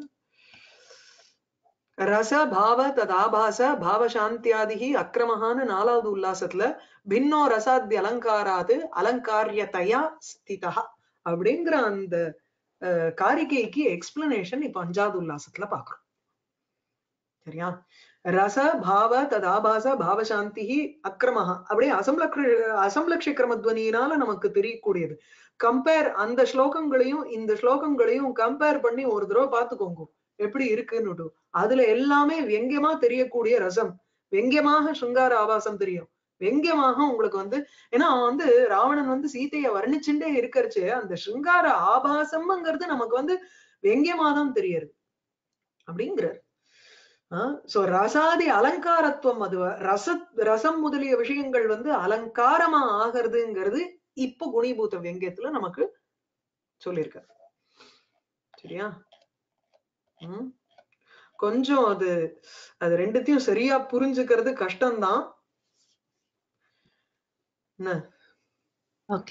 ரச பாவ ததாபாச பாவசாந்தியாதிகி அக்கிரமஹான்னு நாலாவது உல்லாசத்துல பின்னோ ரசாத்தி அலங்காராது அலங்காரியதையா ஸ்திதா அப்படிங்கிற அந்த அஹ், காரிகைக்கு எக்ஸ்பிளனேஷன் இப்ப அஞ்சாவது உல்லாசத்துல பாக்குறோம் சரியா ரச பாவ ததாபாச பாவசாந்தி அக்கிரமஹா அப்படியே அசம்லக்ஷ அசம்லக்ஷிக்கிரமத்வனியினால நமக்கு தெரியக்கூடியது கம்பேர் அந்த ஸ்லோகங்களையும் இந்த ஸ்லோகங்களையும் கம்பேர் பண்ணி ஒரு தடவை பார்த்துக்கோங்க எப்படி இருக்குன்னு அதுல எல்லாமே வெங்கியமா தெரியக்கூடிய ரசம் வெங்கியமாக சிங்கார ஆபாசம் தெரியும் வெங்கியமாக உங்களுக்கு வந்து ஏன்னா அவன் வந்து ராவணன் வந்து சீதையை வர்ணிச்சுட்டே இருக்கறச்சு அந்த சிங்கார ஆபாசம்ங்கிறது நமக்கு வந்து வெங்கியமா தான் தெரியறது அப்படிங்கிறார் சோ ரசாதி அலங்காரத்துவம் அது ரச ரசம் முதலிய விஷயங்கள் வந்து அலங்காரமா ஆகிறதுங்கிறது இப்போ குணிபூத வெங்கியத்துல நமக்கு சொல்லியிருக்காரு சரியா உம் கொஞ்சம் அது அது ரெண்டுத்தையும் சரியா புரிஞ்சுக்கிறது கஷ்டம்தான் என்ன okay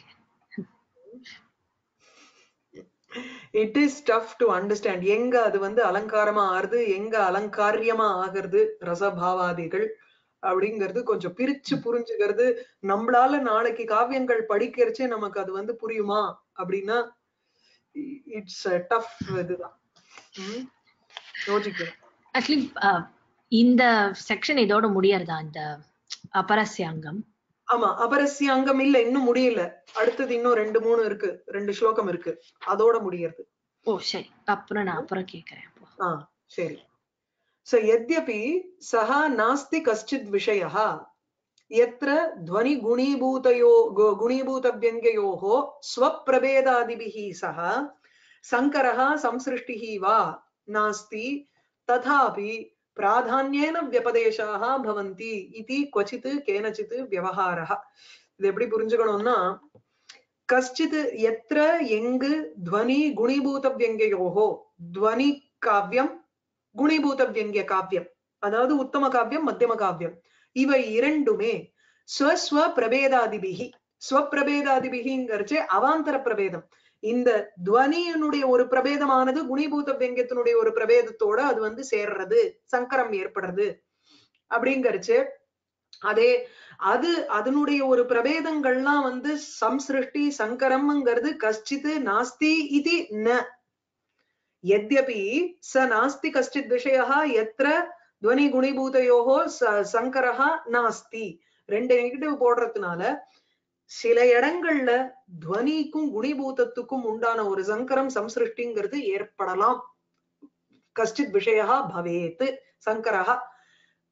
it is tough to understand எங்க அது வந்து அலங்காரமா ஆறுது எங்க அலங்காரியமா ஆகிறது ரசபாவாதிகள் அப்படிங்கிறது கொஞ்சம் பிரிச்சு புரிஞ்சுக்கிறது நம்மளால நாளைக்கு காவியங்கள் படிக்கிறச்சே நமக்கு அது வந்து புரியுமா அப்படின்னா இட்ஸ் டஃப் இதுதான் உம் யோசிக்கணும் ஆக்சுவலி இந்த செக்ஷன் இதோட முடியறதா இந்த அபரஸ்யாங்கம் ஆமா அபரஸ்ய அங்கம் இல்ல இன்னும் முடியல அடுத்தது இன்னும் ரெண்டு மூணு இருக்கு ரெண்டு ஸ்லோகம் இருக்கு அதோட முடியறது ஓ சரி அப்புறம் நான் அப்புறம் கேக்குறேன் அப்போ ஆ சரி சோ यद्यपि सः नास्ति कश्चित् विषयः यत्र ध्वनिगुणीभूतयो गु- गुणीभूतव्यङ्ग्ययोः स्वप्रभेदादिभिः सह सङ्करः संसृष्टिः वा नास्ति तथापि प्राधान्येन व्यपदेशाः भवन्ति इति क्वचित् केनचित् व्यवहारः இது எப்படி புரிஞ்சுக்கணும்னா கஷ்டித் எத்திர எங்கு துவனி குணிபூத வியங்கையோகோ துவனி காவியம் குணிபூத வியங்கிய காவியம் அதாவது உத்தம காவியம் மத்தியம காவியம் இவை இரண்டுமே ஸ்வஸ்வ பிரபேதாதிபிகி ஸ்வப்பிரபேதாதிபிகிங்கிறச்சு அவாந்தர பிரபேதம் இந்த துவனியினுடைய ஒரு பிரபேதமானது குணிபூத வியங்கியத்தினுடைய ஒரு பிரபேதத்தோட அது வந்து சேர்றது சங்கரம் ஏற்படுறது அப்படிங்கறச்சு அதே அது அதனுடைய ஒரு பிரபேதங்கள்லாம் வந்து சம்சிருஷ்டி சங்கரம்ங்கிறது கஷ்டித் நாஸ்தி இது ந यद्यपि स नास्ति कश्चित् विषयः यत्र துவனி குணிபூதையோகோ ச- சங்கரஹா நாஸ்தி ரெண்டு நெகட்டிவ் போடுறதுனால சில இடங்கள்ல துவனிக்கும் குணிபூதத்துக்கும் உண்டான ஒரு சங்கரம் சம்சிருஷ்டிங்கிறது ஏற்படலாம் கஷ்டித் விஷயா பவேத் சங்கரஹா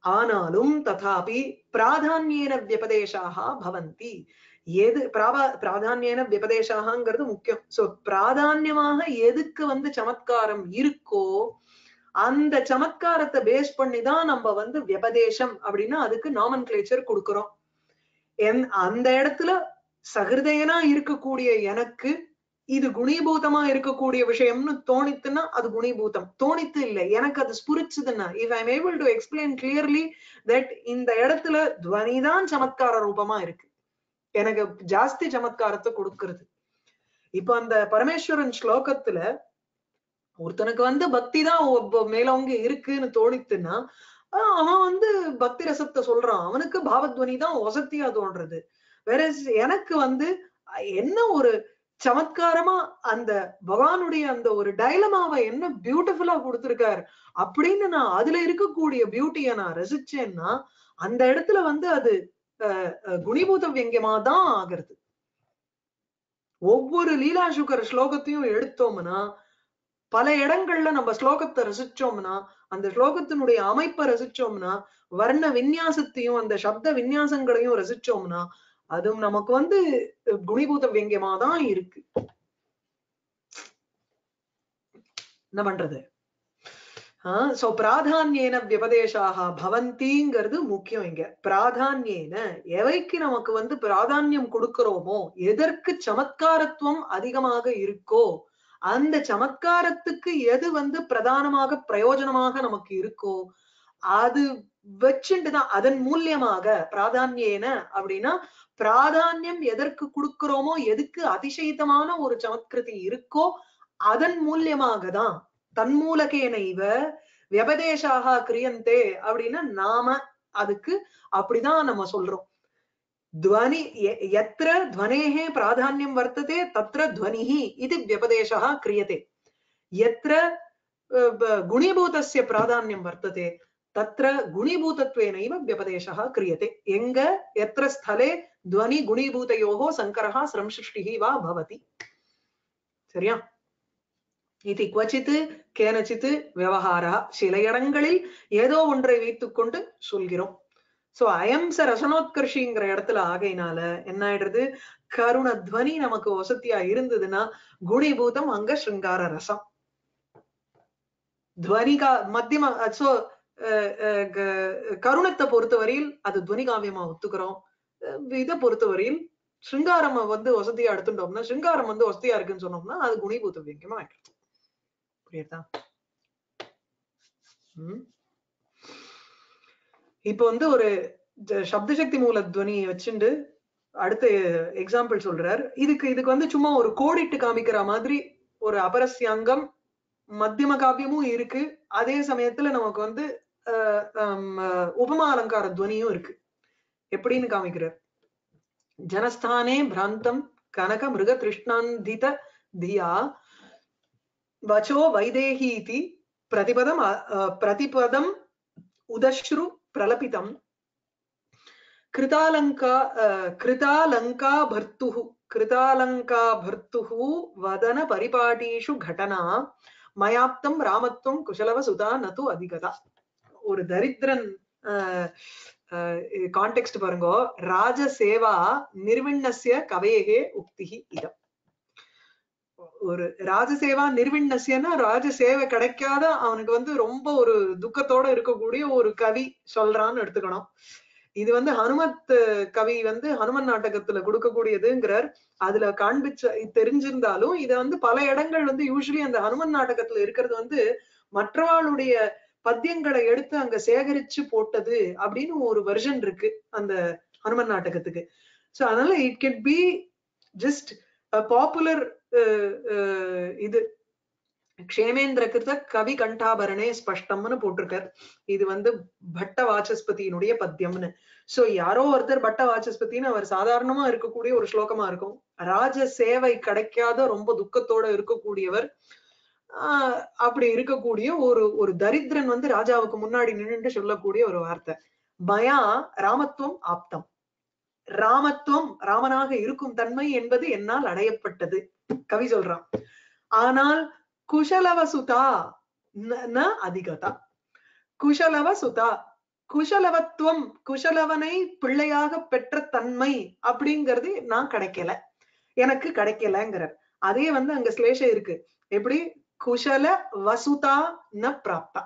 ஆனாலும் ததாபி பிராதான்யேன வியபதேசாக பவந்தி எது பிராபா பிராதான்யேன வியபதேசாகங்கிறது முக்கியம் சோ பிராதான்யமாக எதுக்கு வந்து சமத்காரம் இருக்கோ அந்த சமத்காரத்தை பேஸ் பண்ணி தான் நம்ம வந்து வியபதேசம் அப்படின்னா அதுக்கு நாமன் கிளேச்சர் கொடுக்கிறோம் என் அந்த இடத்துல சகிருதயனா இருக்கக்கூடிய எனக்கு இது குணீபூதமா இருக்கக்கூடிய விஷயம்னு தோணித்துன்னா அது குணீபூதம் தோணித்து இல்ல எனக்கு அது ஸ்புரிச்சுதுன்னா if I'm able to explain clearly that இந்த இடத்துல துவனிதான் சமத்கார ரூபமா இருக்கு எனக்கு ஜாஸ்தி சமத்காரத்தை கொடுக்கிறது இப்ப அந்த பரமேஸ்வரன் ஸ்லோகத்துல ஒருத்தனுக்கு வந்து பக்தி தான் மேலவங்க இருக்குன்னு தோணித்துன்னா ஆஹ் அவன் வந்து பக்தி ரசத்தை சொல்றான் அவனுக்கு பாவத்வனி தான் வசத்தியா தோன்றது வேற எனக்கு வந்து என்ன ஒரு சமத்காரமா அந்த பகவானுடைய அந்த ஒரு டைலமாவை என்ன பியூட்டிஃபுல்லா கொடுத்திருக்காரு அப்படின்னு நான் அதுல இருக்கக்கூடிய பியூட்டிய நான் ரசிச்சேன்னா அந்த இடத்துல வந்து அது குணிபூத வியங்கியமா தான் ஆகிறது ஒவ்வொரு லீலா சுகர் ஸ்லோகத்தையும் எடுத்தோம்னா பல இடங்கள்ல நம்ம ஸ்லோகத்தை ரசிச்சோம்னா அந்த ஸ்லோகத்தினுடைய அமைப்பை ரசிச்சோம்னா வர்ண விநியாசத்தையும் அந்த சப்த விநியாசங்களையும் ரசிச்சோம்னா அதுவும் நமக்கு வந்து குணிபூத வியங்கியமா தான் இருக்கு என்ன பண்றது ஆஹ் சோ பிராதான்யேன வியபதேசாக பவந்திங்கிறது முக்கியம் இங்க பிராதான்யேன எவைக்கு நமக்கு வந்து பிராதான்யம் கொடுக்கிறோமோ எதற்கு சமத்காரத்துவம் அதிகமாக இருக்கோ அந்த சமத்காரத்துக்கு எது வந்து பிரதானமாக பிரயோஜனமாக நமக்கு இருக்கோ அது வச்சுட்டுதான் அதன் மூலியமாக பிராதான்யேன அப்படின்னா பிராதான்யம் எதற்கு கொடுக்கிறோமோ எதுக்கு அதிசயித்தமான ஒரு சமத்கிருதி இருக்கோ அதன் மூலியமாக தான் தன்மூலகேன இவ வியபதேசாக கிரியந்தே அப்படின்னா நாம அதுக்கு அப்படிதான் நம்ம சொல்றோம் துவனி எத்திர துவனேஹே பிராதான்யம் வர்த்ததே தத்திர துவனிஹி இது வியபதேசா கிரியதே எத்திர குணிபூதஸ்ய பிராதான்யம் வர்த்ததே தத்திர குணிபூதத்வேனைவ வியபதேசா கிரியதே எங்க எத்திர ஸ்தலே துவனி குணிபூதயோகோ சங்கரஹா சிரம்சிருஷ்டிஹி வா பவதி சரியா இது குவச்சித்து கேனச்சித்து விவகாரா சில இடங்களில் ஏதோ ஒன்றை வைத்துக் கொண்டு சொல்கிறோம் சோ அயம்ச ரசனோத்கர்ஷிங்கிற இடத்துல ஆகையினால என்ன ஆயிடுறது கருணத்வனி நமக்கு வசதியா இருந்ததுன்னா குணிபூதம் அங்க ஸ்ருங்கார ரசம் துவனிகா மத்தியம சோ கருணத்தை பொறுத்தவரையில் அது துவனி காவியமா ஒத்துக்கிறோம் இதை பொறுத்தவரையில் ஸ்ருங்காரம் வந்து வசதியா எடுத்துட்டோம்னா ஸ்ருங்காரம் வந்து வசதியா இருக்குன்னு சொன்னோம்னா அது குணிபூத வியங்கமா ஆயிடுது புரியுதா உம் இப்ப வந்து ஒரு சப்தசக்தி மூல துவனி வச்சுண்டு அடுத்த எக்ஸாம்பிள் சொல்றார் இதுக்கு இதுக்கு வந்து சும்மா ஒரு கோடிட்டு காமிக்கிற மாதிரி ஒரு அபரஸ்யாங்கம் மத்தியம காவியமும் இருக்கு அதே சமயத்துல நமக்கு வந்து உபமா அலங்கார துவனியும் இருக்கு எப்படின்னு காமிக்கிறார் ஜனஸ்தானே பிராந்தம் கனக மிருக திருஷ்ணாந்தித தியா வச்சோ வைதேகீதி பிரதிபதம் பிரதிபதம் உதஸ்ரு பிரலபிதம் கிருதாலங்கா கிருதாலங்கா பர்த்துஹு கிருதாலங்கா பர்த்துஹு வதன பரிபாட்டீஷு கடனா மயாப்தம் ராமத்துவம் குசலவ சுதா நது அதிகதா ஒரு தரித்திரன் கான்டெக்ட் பாருங்க ராஜசேவா நிர்விண்ணசிய கவேகே உக்திகி இதம் ஒரு ராஜசேவா நிர்விண்ணசியன்னா ராஜசேவை கிடைக்காத அவனுக்கு வந்து ரொம்ப ஒரு துக்கத்தோட இருக்கக்கூடிய ஒரு கவி சொல்றான்னு எடுத்துக்கணும் இது வந்து ஹனுமத் கவி வந்து ஹனுமன் நாட்டகத்துல கொடுக்கக்கூடியதுங்கிறார் அதுல காண்பிச்ச தெரிஞ்சிருந்தாலும் இத வந்து பல இடங்கள் வந்து யூஸ்வலி அந்த ஹனுமன் நாட்டகத்துல இருக்கிறது வந்து மற்றவாளுடைய பத்தியங்களை எடுத்து அங்க சேகரிச்சு போட்டது அப்படின்னு ஒரு வெர்ஷன் இருக்கு அந்த ஹனுமன் நாட்டகத்துக்கு சோ அதனால it get be just popular இது க்ஷேமேந்திர கிருத கவி கண்டாபரணே ஸ்பஷ்டம்னு போட்டிருக்கார் இது வந்து பட்ட வாசஸ்பதியினுடைய பத்தியம்னு சோ யாரோ ஒருத்தர் பட்ட வாசஸ்பதினு அவர் சாதாரணமா இருக்கக்கூடிய ஒரு ஸ்லோகமா இருக்கும் ராஜ சேவை கிடைக்காத ரொம்ப துக்கத்தோட இருக்கக்கூடியவர் ஆஹ் அப்படி இருக்கக்கூடிய ஒரு ஒரு தரித்திரன் வந்து ராஜாவுக்கு முன்னாடி நின்றுட்டு சொல்லக்கூடிய ஒரு வார்த்தை பயா ராமத்துவம் ஆப்தம் ராமத்துவம் ராமனாக இருக்கும் தன்மை என்பது என்னால் அடையப்பட்டது கவி சொல்றான் ஆனால் குஷலவ சுதா ந அதிகதா குஷலவ சுதா குஷலவத்துவம் குஷலவனை பிள்ளையாக பெற்ற தன்மை அப்படிங்கிறது நான் கிடைக்கல எனக்கு கிடைக்கலங்கிறார் அதே வந்து அங்க ஸ்லேஷம் இருக்கு எப்படி குஷல வசுதா ந பிராப்தா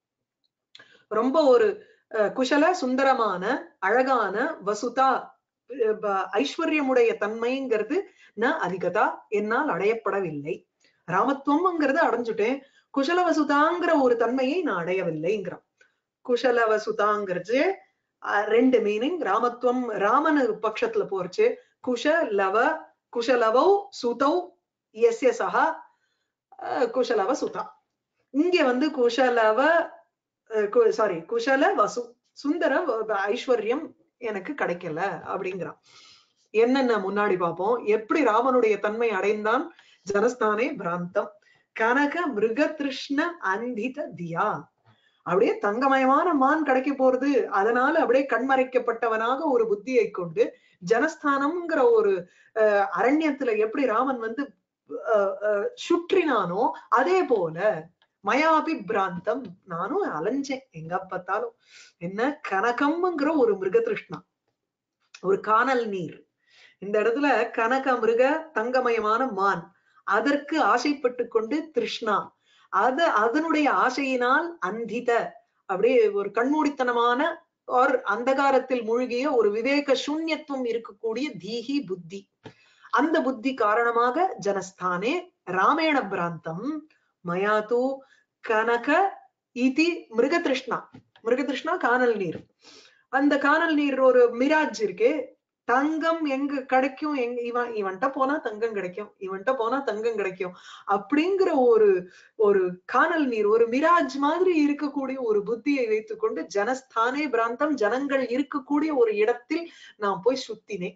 ரொம்ப ஒரு அஹ், குஷல சுந்தரமான அழகான வசுதா அஹ், ப- ஐஸ்வர்யமுடைய தன்மைங்கிறது ந அதிகதா என்னால் அடையப்படவில்லை ராமத்துவம்ங்கிறத அடைஞ்சுட்டேன் குஷல வசுதாங்கிற ஒரு தன்மையை நான் அடையவில்லைங்கிறான் குஷல வசுதாங்கிறது அஹ், ரெண்டு மீனிங் ராமத்துவம் ராமனு பட்சத்துல போறச்சு குஷலவ குஷலவௌ சுதௌ எஸ்ய சஹா அஹ், குஷலவ சுதா இங்க வந்து குஷலவ சாரி குஷல வசு சுந்தர வ- ஐஸ்வர்யம் எனக்கு கிடைக்கல அப்படிங்கிறான் என்னென்ன முன்னாடி பார்ப்போம் எப்படி ராமனுடைய தன்மை அடைந்தான் ஜனஸ்தானே பிராந்தம் கனக மிருக திருஷ்ண அந்தித தியா அப்படியே தங்கமயமான மான் கிடைக்க போறது அதனால அப்படியே கண்மறைக்கப்பட்டவனாக ஒரு புத்தியை கொண்டு ஜனஸ்தானம்ங்கிற ஒரு அஹ், அரண்யத்துல எப்படி ராமன் வந்து அஹ், அஹ், சுற்றினானோ அதே போல மயாபி பிராந்தம் நானும் அலைஞ்சேன் எங்க பார்த்தாலும் என்ன கனகம்ங்கிற ஒரு மிருக திருஷ்ணா ஒரு கானல் நீர் இந்த இடத்துல கனக மிருக தங்கமயமான மான் அதற்கு ஆசைப்பட்டு கொண்டு திருஷ்ணா அது அதனுடைய ஆசையினால் அந்தித அப்படியே ஒரு கண்மூடித்தனமான ஒரு அந்தகாரத்தில் மூழ்கிய ஒரு விவேக சூன்யத்துவம் இருக்கக்கூடிய தீஹி புத்தி அந்த புத்தி காரணமாக ஜனஸ்தானே ராமேண பிராந்தம் மயாத்து கனக இதி மிருகதிருஷ்ணா மிருகதிருஷ்ணா கானல் நீர் அந்த கானல் நீர் ஒரு மிராஜ் இருக்கே தங்கம் எங்க கிடைக்கும் எங்க இவன் இவன்ட்ட போனா தங்கம் கிடைக்கும் இவன்ட்ட போனா தங்கம் கிடைக்கும் அப்படிங்கிற ஒரு ஒரு கானல் நீர் ஒரு மிராஜ் மாதிரி இருக்கக்கூடிய ஒரு புத்தியை வைத்துக்கொண்டு ஜனஸ்தானே பிராந்தம் ஜனங்கள் இருக்கக்கூடிய ஒரு இடத்தில் நான் போய் சுத்தினேன்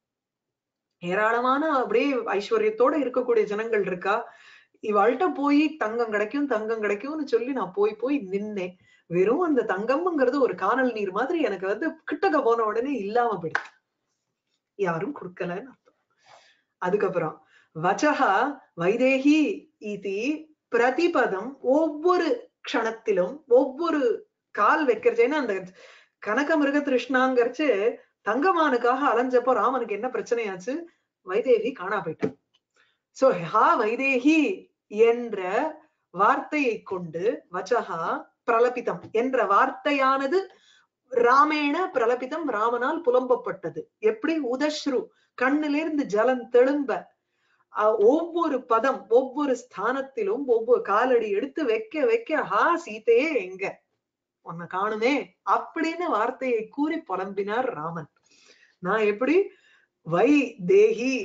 ஏராளமான அப்படியே ஐஸ்வர்யத்தோட இருக்கக்கூடிய ஜனங்கள் இருக்கா இவாள்கிட்ட போய் தங்கம் கிடைக்கும் தங்கம் கிடைக்கும்னு சொல்லி நான் போய் போய் நின்னேன் வெறும் அந்த தங்கம்ங்கிறது ஒரு கானல் நீர் மாதிரி எனக்கு வந்து கிட்டக்க போன உடனே இல்லாம போயிடுது யாரும் கொடுக்கலன்னு அர்த்தம் அதுக்கப்புறம் வச்சகா வைதேகி இதி பிரதிபதம் ஒவ்வொரு க்ஷணத்திலும் ஒவ்வொரு கால் வைக்கிறச்சேன்னா அந்த கனக மிருக திருஷ்ணாங்கிறச்சு தங்கமானுக்காக அலைஞ்சப்போ ராமனுக்கு என்ன பிரச்சனையாச்சு வைதேகி காணா போயிட்டான் சோ ஹா வைதேகி என்ற வார்த்தையை கொண்டு வச்சகா பிரலபிதம் என்ற வார்த்தையானது ராமேண பிரலபிதம் ராமனால் புலம்பப்பட்டது எப்படி உதஸ்ரு கண்ணிலிருந்து ஜலம் தெளும்ப அஹ் ஒவ்வொரு பதம் ஒவ்வொரு ஸ்தானத்திலும் ஒவ்வொரு காலடி எடுத்து வைக்க வைக்க ஹா சீதையே எங்க உன்னை காணுமே அப்படின்னு வார்த்தையை கூறி புலம்பினார் ராமன் நான் எப்படி வை தேகி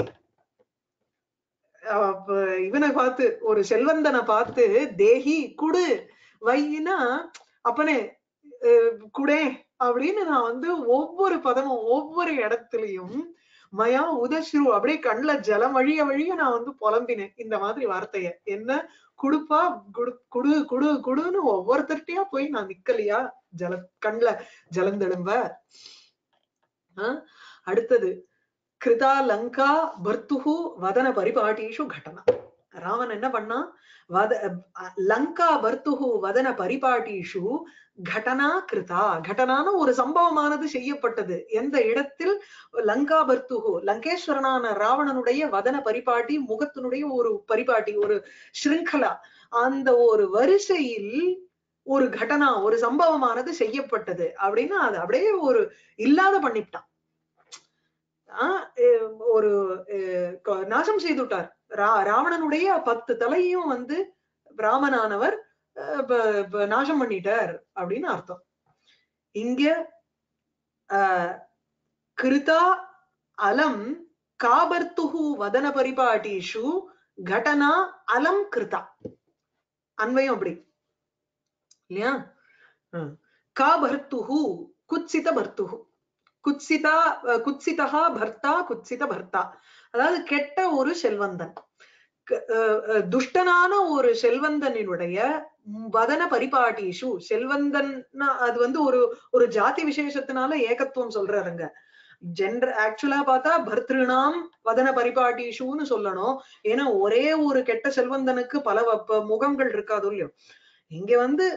அஹ் அப்ப இவனை பார்த்து ஒரு செல்வந்தனை பார்த்து தேகி குடு வையினா அப்பனே அஹ் குடே அப்படின்னு நான் வந்து ஒவ்வொரு பதமும் ஒவ்வொரு இடத்துலயும் மயா உதஸ்ரு அப்படியே கண்ணுல ஜலம் வழிய வழிய நான் வந்து புலம்பினேன் இந்த மாதிரி வார்த்தைய என்ன குடுப்பா குடு குடு குடு குடுன்னு ஒவ்வொருத்தர்ட்டையா போய் நான் நிக்கலையா ஜல கண்ல ஜலந்தெழும்ப ஆஹ் அடுத்தது கிருதா லங்கா பர்த்துஹு வதன பரிபாட்டீஷு கடனா ராமன் என்ன பண்ணா வத அஹ் லங்கா பர்த்துஹு வதன பரிபாட்டீஷு கடனா கிருதா கடனான ஒரு சம்பவமானது செய்யப்பட்டது எந்த இடத்தில் லங்கா பர்த்துஹு லங்கேஸ்வரனான ராவணனுடைய வதன பரிபாட்டி முகத்தினுடைய ஒரு பரிபாட்டி ஒரு ஸ்ருங்கலா அந்த ஒரு வரிசையில் ஒரு கடனா ஒரு சம்பவமானது செய்யப்பட்டது அப்படின்னா அது அப்படியே ஒரு இல்லாத பண்ணிவிட்டான் ஆஹ் அஹ் ஒரு அஹ் க- நாசம் செய்துட்டார் ரா ராவணனுடைய பத்து தலையும் வந்து ராமனானவர் அஹ் ப- ப- நாசம் பண்ணிட்டார் அப்படின்னு அர்த்தம் இங்க ஆஹ் கிருதா அலம் காபர்த்துஹு வதன பரிபாட்டீஷு கடனா அலம் கிருதா அன்வயம் அப்படி இல்லையா ஹம். காபர்த்துஹு குத்சித பர்த்துஹு குத்சிதா அஹ் குத்சிதா பர்த்தா குத்சித பர்த்தா அதாவது கெட்ட ஒரு செல்வந்தன் க- அஹ் அஹ் துஷ்டனான ஒரு செல்வந்தனினுடைய வதன பரிபாட்டீஷு செல்வந்தன் அது வந்து ஒரு ஒரு ஜாதி விசேஷத்தினால ஏகத்துவம் சொல்றாருங்க ஜென்ர ஆக்சுவலா பார்த்தா பர்திருணாம் வதன பரிபாட்டீஷுன்னு சொல்லணும் ஏன்னா ஒரே ஒரு கெட்ட செல்வந்தனுக்கு பல வ- ப- முகங்கள் இருக்காது இல்லையோ இங்க வந்து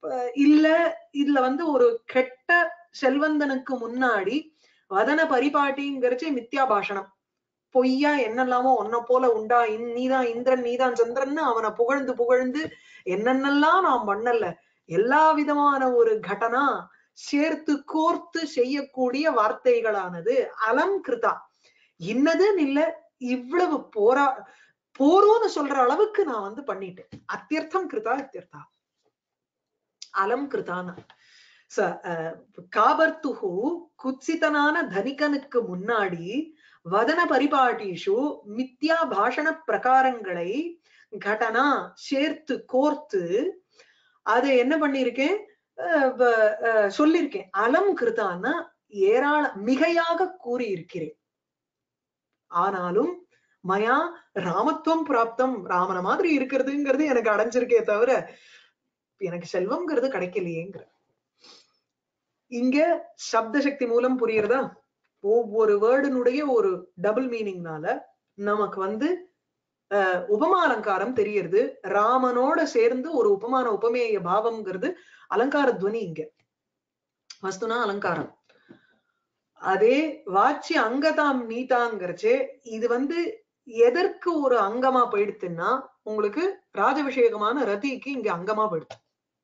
அஹ் இல்ல இதுல வந்து ஒரு கெட்ட செல்வந்தனுக்கு முன்னாடி வதன பரிபாட்டிங்கிறச்சு மித்யா பாஷணம் பொய்யா என்னெல்லாமோ உன்னை போல உண்டா இந் நீதான் இந்திரன் நீதான் சந்திரன்னு அவனை புகழ்ந்து புகழ்ந்து என்னென்னலாம் நாம் பண்ணல எல்லா விதமான ஒரு கடனா சேர்த்து கோர்த்து செய்யக்கூடிய வார்த்தைகளானது அலம் கிருதா இன்னதுன்னு இல்ல இவ்வளவு போரா போரோன்னு சொல்ற அளவுக்கு நான் வந்து பண்ணிட்டேன் அத்தியர்த்தம் கிருதா அத்தியர்த்தா அலம் கிருதான ச அஹ், காபர்த்துஹு குத்சிதனான தனிகனுக்கு முன்னாடி வதன பரிபாட்டீஷு மித்யா பாஷண பிரகாரங்களை கடனா சேர்த்து கோர்த்து அதை என்ன பண்ணிருக்கேன் அஹ் வ- அஹ் சொல்லியிருக்கேன் அலம் கிருதான்னா ஏராள மிகையாக கூறியிருக்கிறேன் ஆனாலும் மயா ராமத்துவம் பிராப்தம் ராமன மாதிரி இருக்கிறதுங்கிறது எனக்கு அடைஞ்சிருக்கே தவிர எனக்கு செல்வம்ங்கிறது கிடைக்கலையேங்கிற இங்க சப்த சக்தி மூலம் புரியுறதா ஒவ்வொரு வேர்டினுடைய ஒரு டபுள் மீனிங்னால நமக்கு வந்து அஹ், உபமா அலங்காரம் தெரியறது ராமனோட சேர்ந்து ஒரு உபமான உபமேய பாவம்ங்கிறது அலங்கார துவனி இங்க வஸ்துனா அலங்காரம் அதே வாட்சி அங்கதாம் நீதாங்கிறச்சே இது வந்து எதற்கு ஒரு அங்கமா போயிடுத்துன்னா உங்களுக்கு ராஜபிஷேகமான ரதிக்கு இங்க அங்கமா போயிடுது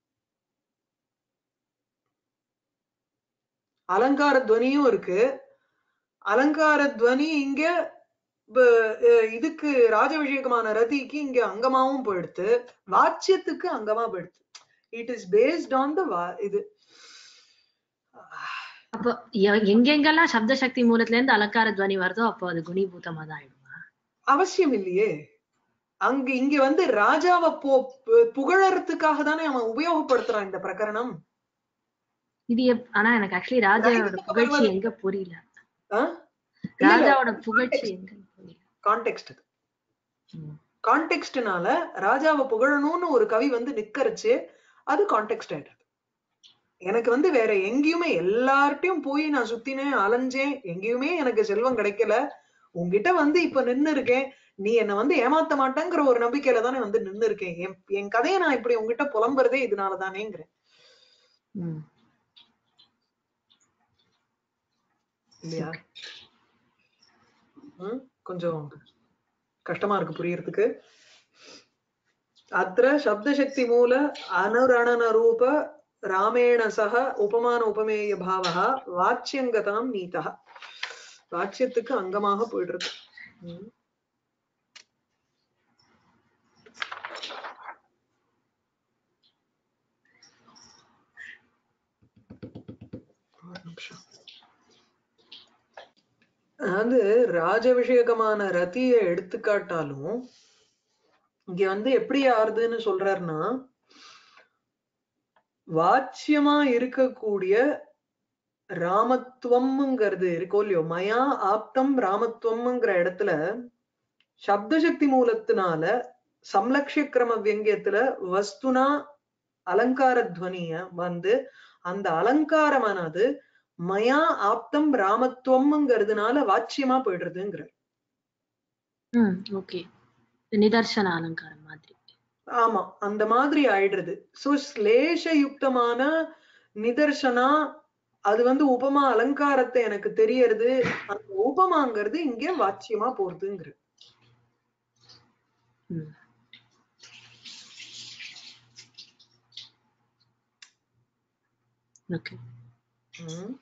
அலங்கார துவனியும் இருக்கு அலங்கார துவனி இங்க ப- அஹ் இதுக்கு ராஜபிஷேகமான ரதிக்கு இங்க அங்கமாவும் போயிடுத்து வாட்சியத்துக்கு அங்கமா போயிடுது it is based on the இது அப்போ எ- எங்கெங்கெல்லாம் சப்த சக்தி மூலத்துல இருந்து அலங்கார துவனி வருதோ அப்போ அது குணிபூதமா தான் ஆயிடுமா அவசியம் இல்லையே அங்க இங்க வந்து ராஜாவை போ பு- புகழறதுக்காக தானே அவன் உபயோகப்படுத்துறான் இந்த பிரகரணம் இது எப்- ஆனா எனக்கு ஆக்சுவலி ராஜாவோட ரைட்டுக்கு புகழ்ச்சி வருவது. எங்க புரியல ஆஹ் ராஜாவோட புகழ்ச்சி எங்க புரியல கான்டெக்ட் ம். கான்டெக்ட்னால ராஜாவை புகழணும்னு ஒரு கவி வந்து நிக்கரிச்சு அது கான்டெக்ட் ஆயிடுது எனக்கு வந்து வேற எங்கேயுமே எல்லார்ட்டையும் போய் நான் சுத்தினேன் அலைஞ்சேன் எங்கேயுமே எனக்கு செல்வம் கிடைக்கல உன்கிட்ட வந்து இப்ப நின்னு இருக்கேன் நீ என்ன வந்து ஏமாத்த மாட்டேங்கிற ஒரு நம்பிக்கையில தானே வந்து நின்னு இருக்கேன் என் என் கதையை நான் இப்படி உன்கிட்ட புலம்புறதே இதனால தானேங்கிறேன் ம். இல்லையா ம், கொஞ்சம் கஷ்டமா இருக்கு புரியறதுக்கு அத்திர சப்தசக்தி மூல அனுரணன ரூப ராமேண சக உபமான உபமேய பாவா வாச்சியங்கதாம் நீதா வாச்சியத்துக்கு அங்கமாக போயிடுறது ம். ஒரு நிமிஷம் அதாவது ராஜபிஷேகமான ரதியை எடுத்துக்காட்டாலும் இங்க வந்து எப்படி ஆறுதுன்னு சொல்றாருன்னா வாச்சியமா இருக்கக்கூடிய ராமத்துவம்ங்கிறது இருக்கோ இல்லையோ மயா ஆப்தம் ராமத்துவம்ங்கிற இடத்துல சப்தசக்தி மூலத்தினால சம்லக்ஷ கிரம வியங்கியத்துல வஸ்துனா அலங்கார துவனிய வந்து அந்த அலங்காரமானது மயா ஆப்தம் ராமத்துவம்ங்கிறதுனால வாச்சியமா போயிடுறதுங்கிற ம் ஓகே நிதர்சன அலங்காரம் மாதிரி ஆமா அந்த மாதிரி ஆயிடுறது சோ ஸ்லேஷ யுக்தமான நிதர்சனா அது வந்து உபமா அலங்காரத்தை எனக்கு தெரியறது அந்த உபமாங்கிறது இங்க வாச்சியமா போறதுங்கிறது ம். ஓகே ம்.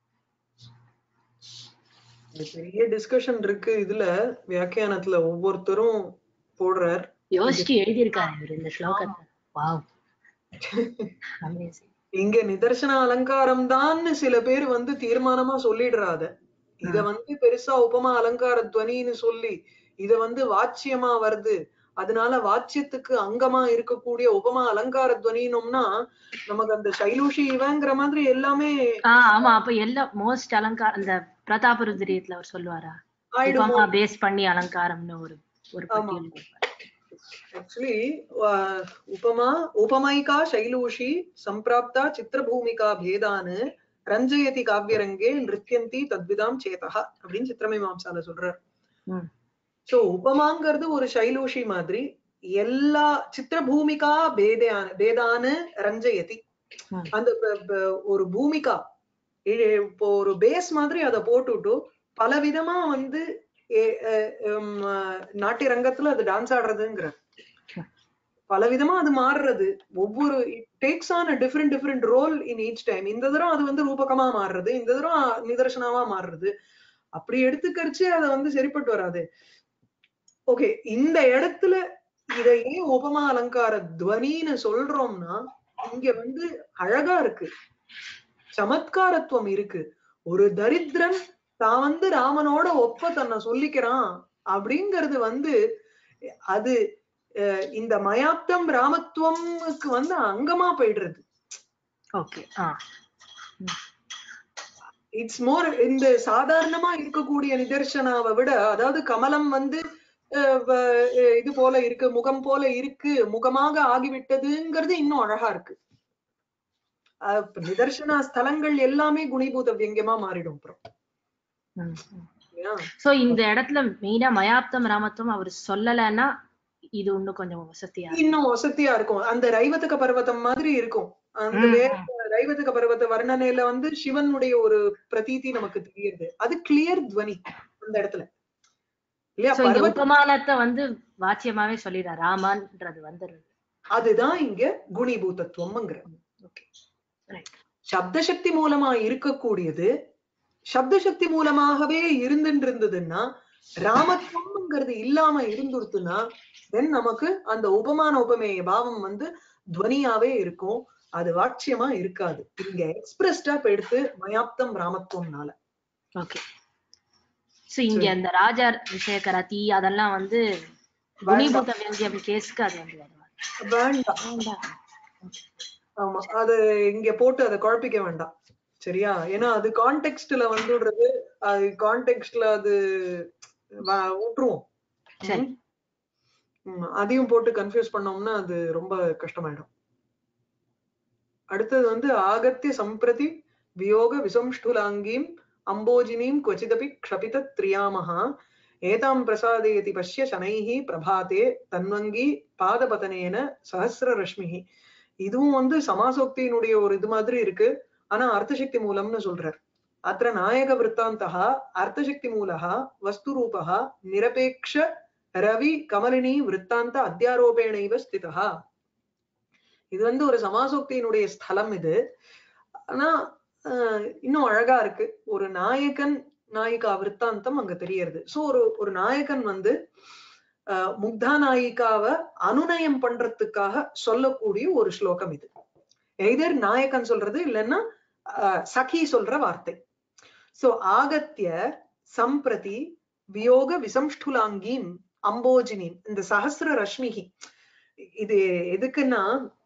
இது பெரிய டிஸ்கஷன் இருக்கு இதுல வியாக்கியானத்துல ஒவ்வொருத்தரும் போடுறார் யோசிச்சு எழுதியிருக்காரு இவர் இந்த ஸ்லோகத்தை வாவ் அமேசிங் இங்க நிதர்சன அலங்காரம் தான்னு சில பேர் வந்து தீர்மானமா சொல்லிடுறாத இத வந்து பெருசா உபமா அலங்கார துவனின்னு சொல்லி இத வந்து வாச்சியமா வருது அதனால வாச்சியத்துக்கு அங்கமா இருக்கக்கூடிய உபமா அலங்கார துவனினோம்னா நமக்கு அந்த சைலூஷி இவங்கிற மாதிரி எல்லாமே ஆஹ் ஆமா அப்ப எல்லாம் மோஸ்ட் அலங்கார அந்த பிரதாபருத்ரியத்துல அவர் சொல்லுவாரா ஆயிடுமோ உபமா பேஸ் பண்ணி அலங்காரம்னு ஒரு ஒரு ஆமா. பட்டியல் கொடுப்பாரு. ஆக்சுவலி உபமா உபமைகா சைலூஷி சம்பிராப்தா சித்திரபூமிகா பேதானு ரஞ்சயதி காவியரங்கே நிருத்தியந்தி தத்விதாம் சேதா அப்படின்னு சித்திரமீமாம்சால சொல்றார் ம். சோ உபமாங்கிறது ஒரு சைலூஷி மாதிரி எல்லா சித்திரபூமிகா பேதான பேதானு ரஞ்சயதி ம். அந்த ப- ப- ஒரு பூமிகா இ- இப்போ ஒரு பேஸ் மாதிரி அதை போட்டுட்டு பல விதமா வந்து ஏ- அஹ் உம் அஹ் நாட்டிய ரங்கத்துல அது டான்ஸ் ஆடுறதுங்கிற பல விதமா அது மாறுறது ஒவ்வொரு takes on different different role in each time இந்த தடவை அது வந்து ரூபகமா மாறுறது இந்த தடவை நிதர்சனமா மாறுறது அப்படி எடுத்துக்கரிச்சு அதை வந்து சரிப்பட்டு வராது ஓகே இந்த இடத்துல இதை ஏன் உபமா அலங்கார துவனின்னு சொல்றோம்னா இங்க வந்து அழகா இருக்கு சமத்காரத்துவம் இருக்கு ஒரு தரித்திரன் தான் வந்து ராமனோட ஒப்ப தன்னை சொல்லிக்கிறான் அப்படிங்கிறது வந்து அது அஹ், இந்த மயாப்தம் ராமத்துவம்க்கு வந்து அங்கமா போயிடுறது ஓகே ஆ இட்ஸ் மோர் இந்த சாதாரணமா இருக்கக்கூடிய நிதர்சனாவை விட அதாவது கமலம் வந்து அஹ், வ- அஹ், இது போல இருக்கு முகம் போல இருக்கு முகமாக ஆகிவிட்டதுங்கிறது இன்னும் அழகா இருக்கு அஹ், இப்ப நிதர்சன ஸ்தலங்கள் எல்லாமே குணிபூத வியங்கமா மாறிடும் அப்புறம் இல்லையா? சோ இந்த இடத்துல மெயினா மயாப்தம் ராமத்துவம் அவர் சொல்லலைன்னா இது இன்னும் கொஞ்சம் வசதியா இருக்கும். இன்னும் வசதியா இருக்கும் அந்த ரைவதக பர்வதம் மாதிரி இருக்கும் அந்த ம், வேற ரைவதக பர்வத வர்ணனையில வந்து சிவனுடைய ஒரு பிரதீதி நமக்கு தெரியுது அது கிளியர் துவனி அந்த இடத்துல இல்லையா சோ இந்த பர்வத உபமானத்தை வந்து வாச்சியமாவே சொல்லிடுறார் ராமன்றது வந்துடுது அதுதான் இங்க குணிபூதத்துவம்ங்கிற ஓகே ரைட் சப்தசக்தி மூலமா இருக்கக்கூடியது சப்தசக்தி மூலமாகவே இருந்துட்டு இருந்ததுன்னா ராமத்துவம்ங்கிறது இல்லாம இருந்துருத்துன்னா தென் நமக்கு அந்த உபமான உபமேய பாவம் வந்து துவனியாவே இருக்கும் அது வாட்சியமா இருக்காது இங்க எக்ஸ்பிரஸ்டா இப்ப எடுத்து மயாப்தம் ராமத்துவம்னால ஓகே சோ இங்க அந்த ராஜா விஷயக்கரதி அதெல்லாம் வந்து குணிபூத வியங்கியம் கேஸ்க்கு அது வந்து வருவாங்க வேண்டாம் வேண்டாம். ஆமா அது இங்க போட்டு அதை குழப்பிக்க வேண்டாம் சரியா ஏன்னா அது கான்டெக்ட்ல வந்துடுறது அது கான்டெக்ட்ல அது வ- விட்டுருவோம் சரி ம், அதையும் போட்டு கன்ஃபியூஸ் பண்ணோம்னா அது ரொம்ப கஷ்டமாயிடும் அடுத்தது வந்து ஆகத்திய சம்பிரதி வியோக விசம்ஷ்டுலாங்கீம் அம்போஜினீம் கொச்சிதபி க்ஷபித திரியாமஹா ஏதாம் பிரசாதயதி பஷ்ய சனைஹி பிரபாதே தன்வங்கி பாதபதனேன சஹசிர ரஷ்மிஹி இதுவும் வந்து சமாசோக்தியினுடைய ஒரு இது மாதிரி இருக்கு ஆனா அர்த்தசக்தி மூலம்னு சொல்றார் அத்திர நாயக விற்த்தாந்தா அர்த்தசக்தி மூலः வஸ்துரூபः நிரபேக்ஷ ரவி கமலினி விற்த்தாந்த அத்தியாரோபேணைவ ஸ்திதா இது வந்து ஒரு சமாசோக்தியினுடைய ஸ்தலம் இது ஆனா ஆஹ், இன்னும் அழகா இருக்கு ஒரு நாயகன் நாயிகா விற்த்தாந்தம் அங்க தெரியறது சோ ஒரு ஒரு நாயகன் வந்து ஆஹ், முக்தா நாயிகாவை அனுநயம் பண்றதுக்காக சொல்லக்கூடிய ஒரு ஸ்லோகம் இது எய்தர் நாயகன் சொல்றது இல்லைன்னா ஆஹ், சகி சொல்ற வார்த்தை சோ ஆகத்திய சம்பிரதி வியோக விசம்ஷ்டுலாங்கீம் அம்போஜினி இந்த சஹஸ்ர ரஷ்மிகி இது எதுக்குன்னா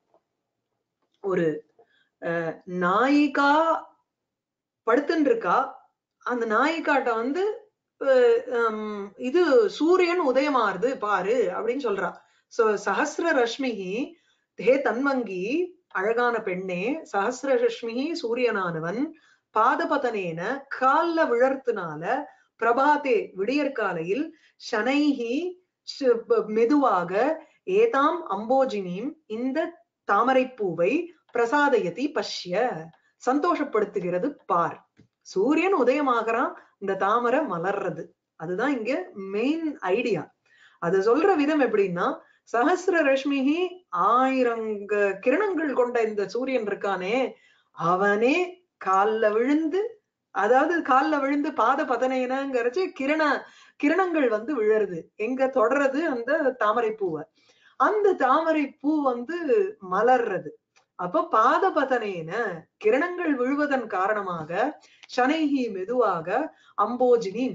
ஒரு அஹ், நாயிகா படுத்துன்னு இருக்கா அந்த நாயிகாட்ட வந்து அஹ், ஹம், இது சூரியன் உதயமாறுது பாரு அப்படின்னு சொல்றா சோ சஹஸ்ர ரஷ்மிகி ஹே தன்வங்கி அழகான பெண்ணே சஹஸ்ர ரஷ்மிகி சூரியனானவன் பாதபதனேன கால்ல விழறதுனால பிரபாதே விடியற்காலையில் ஷனைஹி ஷ- ப- மெதுவாக ஏதாம் அம்போஜினியும் இந்த தாமரைப்பூவை பிரசாதயதி பஷ்ய சந்தோஷப்படுத்துகிறது பார் சூரியன் உதயமாகறான் இந்த தாமரை மலர்றது அதுதான் இங்க மெயின் ஐடியா அது சொல்ற விதம் எப்படின்னா சஹஸ்ர ரஷ்மிகி ஆயிரங்க கிரணங்கள் கொண்ட இந்த சூரியன் இருக்கானே அவனே கால்ல விழுந்து அதாவது கால்ல விழுந்து பாத பதனைனங்கிறச்சு கிரண கிரணங்கள் வந்து விழருது எங்க தொடறது அந்த தாமரை பூவை அந்த தாமரை பூ வந்து மலர்றது அப்ப பாத பதனேன கிரணங்கள் விழுவதன் காரணமாக சனைகி மெதுவாக அம்போஜினி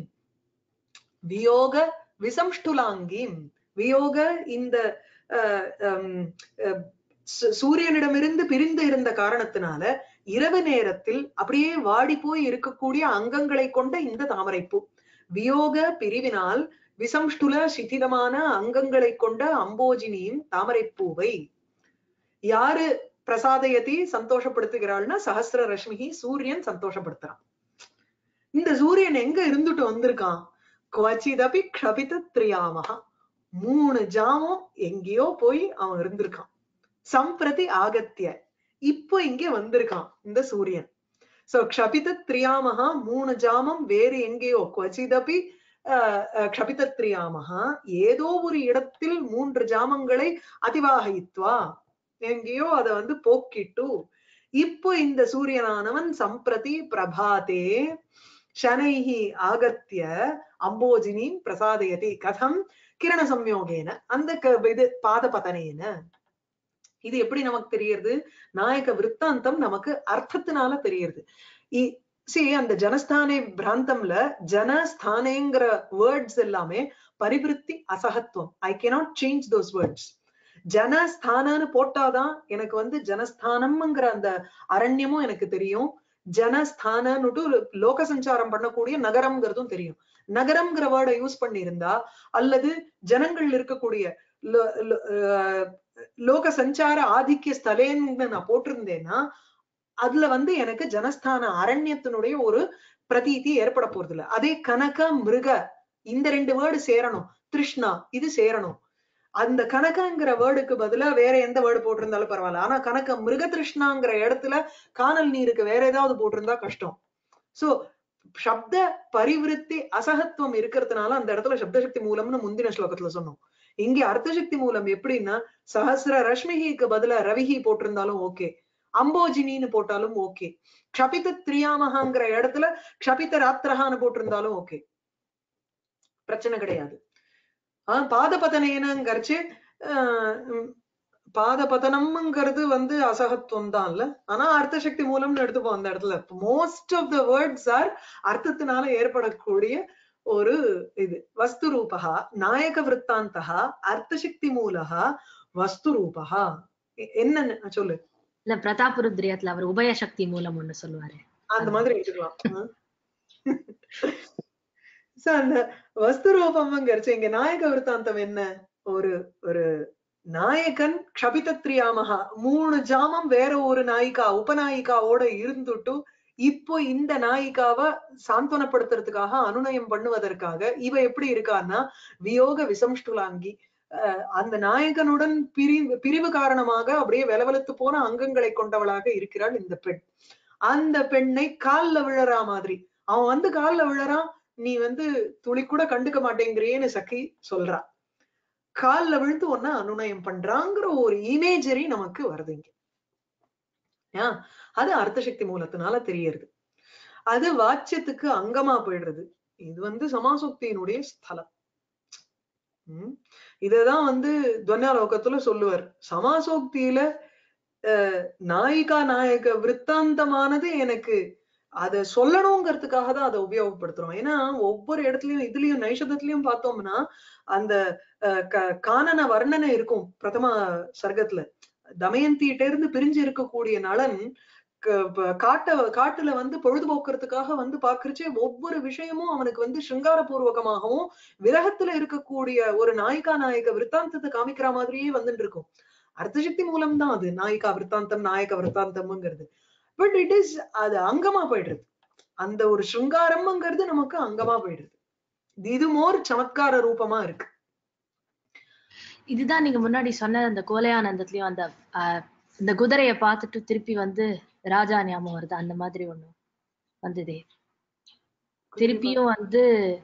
வியோக விசம்ஷ்டுலாங்கீம் வியோக இந்த அஹ், ஹம், அஹ், சு- சூரியனிடமிருந்து பிரிந்து இருந்த காரணத்தினால இரவு நேரத்தில் அப்படியே வாடி போய் இருக்கக்கூடிய அங்கங்களை கொண்ட இந்த தாமரைப்பூ வியோக பிரிவினால் விசம்ஷ்டுல சிதிலமான அங்கங்களை கொண்ட அம்போஜினியும் தாமரைப்பூவை யாரு பிரசாதயதி சந்தோஷப்படுத்துகிறாள்னா சஹஸ்ர ரஷ்மிகி சூரியன் சந்தோஷப்படுத்துறான் இந்த சூரியன் எங்க இருந்துட்டு வந்திருக்கான் குவச்சிதபி க்ஷபித திரியாமகா மூணு ஜாமம் எங்கேயோ போய் அவன் இருந்திருக்கான் சம்பிரதி ஆகத்திய இப்போ இங்க வந்திருக்கான் இந்த சூரியன் சோ க்ஷபித திரியாமகா மூணு ஜாமம் வேறு எங்கேயோ கொச்சிதபி க்ஷபித திரியாமகா ஏதோ ஒரு இடத்தில் மூன்று ஜாமங்களை அதிவாகித்வா எங்கேயோ அதை வந்து போக்கிட்டு இப்போ இந்த சூரியனானவன் சம்பிரதி பிரபாதே சனைஹி ஆகத்திய அம்போஜினி பிரசாதயதி கதம் கிரண சம்யோகேன அந்த க- இது பாத பதனேன இது எப்படி நமக்கு தெரியறது நாயக விற்த்தாந்தம் நமக்கு அர்த்தத்தினால தெரியறது இ- see அந்த ஜனஸ்தானே பிராந்தம்ல ஜனஸ்தானேங்கிற வேர்ட்ஸ் எல்லாமே பரிவிருத்தி அசகத்துவம் I cannot change those words ஜனஸ்தானன்னு போட்டாதான் எனக்கு வந்து ஜனஸ்தானம்ங்கிற அந்த அரண்யமும் எனக்கு தெரியும் ஜனஸ்தானன்னுட்டு லோக சஞ்சாரம் பண்ணக்கூடிய நகரம்ங்கிறதும் தெரியும் நகரம்ங்கிற வேர்டை யூஸ் பண்ணியிருந்தா அல்லது ஜனங்கள் இருக்கக்கூடிய லோ- லோ- அஹ் லோக சஞ்சார ஆதிக்கிய ஸ்தலேன்னு நான் போட்டிருந்தேன்னா அதுல வந்து எனக்கு ஜனஸ்தான அரண்யத்தினுடைய ஒரு பிரதீதி ஏற்பட போறது இல்ல அதே கனக மிருக இந்த ரெண்டு வேர்டு சேரணும் திருஷ்ணா இது சேரணும் அந்த கனகங்கிற வேர்டுக்கு பதிலா வேற எந்த வேர்டு போட்டிருந்தாலும் பரவாயில்ல ஆனா கனக மிருக திருஷ்ணாங்கிற இடத்துல காணல் நீருக்கு வேற ஏதாவது போட்டிருந்தா கஷ்டம் சோ சப்த பரிவிருத்தி அசகத்துவம் இருக்கிறதுனால அந்த இடத்துல சப்தசக்தி மூலம்னு முந்தின ஸ்லோகத்துல சொன்னோம் இங்க அர்த்தசக்தி மூலம் எப்படின்னா சஹசிர ரஷ்மிகிக்கு பதிலா ரவிஹி போட்டிருந்தாலும் ஓகே அம்போஜினின்னு போட்டாலும் ஓகே க்ஷபித திரியாமகாங்கிற இடத்துல க்ஷபித ராத்திரஹான்னு போட்டிருந்தாலும் ஓகே பிரச்சனை கிடையாது ஆஹ் பாதபதனேனங்கரிச்சு பாதபதனம்ங்கிறது வந்து அசகத்துவம் தான் இல்ல ஆனா அர்த்தசக்தி மூலம்னு எடுத்துப்போம் அந்த இடத்துல most of the words are அர்த்தத்தினால ஏற்படக்கூடிய ஒரு இது வஸ்து ரூபகா நாயக விற்த்தாந்தகா அர்த்தசக்தி மூலகா வஸ்து ரூபகா என்ன சொல்லு இல்ல பிரதாபருத்ரியத்துல அவர் உபய சக்தி மூலம் ஒண்ணு சொல்லுவாரு அந்த மாதிரி வச்சுக்கலாம் சோ அந்த வஸ்து ரூபம்ங்கிறச்சு இங்க நாயக விற்த்தாந்தம் என்ன ஒரு ஒரு நாயகன் க்ஷபிதத்ரியாமகா மூணு ஜாமம் வேற ஒரு நாயிகா உபநாயிகாவோட இருந்துட்டு இப்போ இந்த நாயிகாவை சாந்தனப்படுத்துறதுக்காக அனுநயம் பண்ணுவதற்காக இவ எப்படி இருக்கான்னா வியோக விசம்ஷ்டுலாங்கி அஹ் அந்த நாயகனுடன் பிரிவு பிரிவு காரணமாக அப்படியே வெலவெலத்து போன அங்கங்களை கொண்டவளாக இருக்கிறாள் இந்த பெண் அந்த பெண்ணை கால்ல விழறா மாதிரி அவன் வந்து கால்ல விழறான் நீ வந்து துளி கூட கண்டுக்க மாட்டேங்கிறியேன்னு சக்கி சொல்றா கால்ல விழுந்து ஒன்ன அனுநயம் பண்றாங்கிற ஒரு இமேஜரி நமக்கு வருது இங்க ஏன்? அது அர்த்தசக்தி மூலத்தினால தெரியறது அது வாச்சியத்துக்கு அங்கமா போயிடுறது இது வந்து சமாசுக்தியினுடைய ஸ்தலம் உம் இததான் வந்து துவன்யாலோகத்துல சொல்லுவார் சமாசோக்தியில அஹ், நாயிகா நாயக விற்த்தாந்தமானது எனக்கு அத சொல்லணுங்கிறதுக்காக தான் அதை உபயோகப்படுத்துறோம் ஏன்னா ஒவ்வொரு இடத்துலயும் இதுலயும் நைஷதத்திலயும் பார்த்தோம்னா அந்த அஹ், க- கானன வர்ணனை இருக்கும் பிரதம சர்க்கத்துல தமயந்திட்ட இருந்து பிரிஞ்சு இருக்கக்கூடிய நலன் க- ப- காட்ட காட்டுல வந்து பொழுதுபோக்குறதுக்காக வந்து பாக்குறச்சே ஒவ்வொரு விஷயமும் அவனுக்கு வந்து சிருங்காரபூர்வகமாகவும் விரகத்துல இருக்கக்கூடிய ஒரு நாயிகா நாயக விற்த்தாந்தத்தை காமிக்கிற மாதிரியே வந்துட்டு இருக்கும் அர்த்தசக்தி மூலம் தான் அது நாயிகா விற்த்தாந்தம் நாயக விற்த்தாந்தம்ங்கிறது பட் இட் இஸ் அது அங்கமா போயிடுறது அந்த ஒரு சிருங்காரம்ங்கிறது நமக்கு அங்கமா போயிடுது இது மோர் சமத்கார ரூபமா இருக்கு இதுதான் நீங்க முன்னாடி சொன்ன அந்த கோலையானந்தத்திலயும் அந்த ஆஹ், இந்த குதிரைய பார்த்துட்டு திருப்பி வந்து ராஜா ஞாபகம் வருது அந்த மாதிரி ஒண்ணு வந்ததே திருப்பியும் வந்து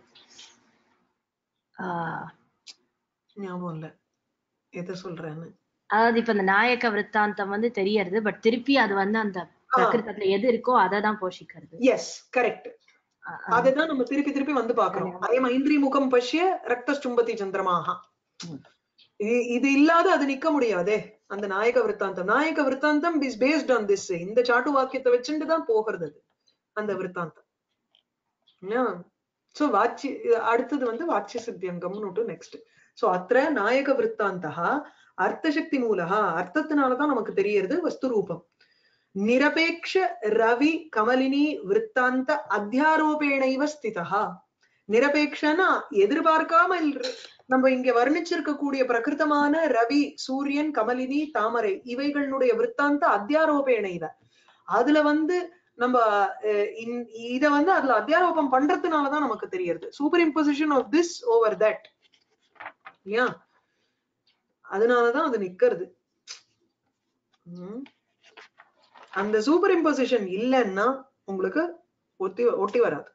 ஆஹ் ஞாபகம் இல்ல எதை சொல்றேன்னு அதாவது இப்ப இந்த நாயக்க விற்த்தாந்தம் வந்து தெரியறது பட் திருப்பி அது வந்து அந்த பிரகிருதத்துல எது இருக்கோ அதை தான் போஷிக்கிறது எஸ் கரெக்ட் ஆஹ் ஆஹ் அதுதான் நம்ம திருப்பி திருப்பி வந்து பாக்குறோம் அயம் ஐந்திரி முகம் பஷ்ய ரக்த ஸ்டும்பதி சந்திரமாக ம். இது- இது இல்லாத அது நிக்க முடியாதே அந்த நாயக விற்த்தாந்தம் நாயக விற்த்தாந்தம் இஸ் பேஸ்ட் ஆன் திஸ் இந்த சாட்டு வாக்கியத்தை வச்சுட்டு தான் போகிறது அது அந்த விற்த்தாந்தம் சோ வாச்சி அடுத்தது வந்து வாச்சிய சித்தியங்கம்னு நெக்ஸ்ட் சோ அத்திர நாயக விற்த்தாந்தா அர்த்தசக்தி மூலகா அர்த்தத்தினாலதான் நமக்கு தெரியறது வஸ்து ரூபம் நிரபேக்ஷ ரவி கமலினி விற்த்தாந்த அத்தியாரோபேணைவ ஸ்திதா நிரபேக்ஷனா எதிர்பார்க்காம இல்- நம்ம இங்க வர்ணிச்சிருக்கக்கூடிய பிரகிருதமான ரவி சூரியன் கமலினி தாமரை இவைகளுடைய விற்த்தாந்த அத்தியாரோபேணைவ அதுல வந்து நம்ம அஹ், இந்- இத வந்து அதுல அத்தியாரோபம் பண்றதுனாலதான் நமக்கு தெரியறது superimposition of this over that இல்லையா அதனாலதான் அது நிக்கிறது உம் அந்த சூப்பர் இம்போசிஷன் இல்லைன்னா உங்களுக்கு ஒத்தி ஒட்டி வராது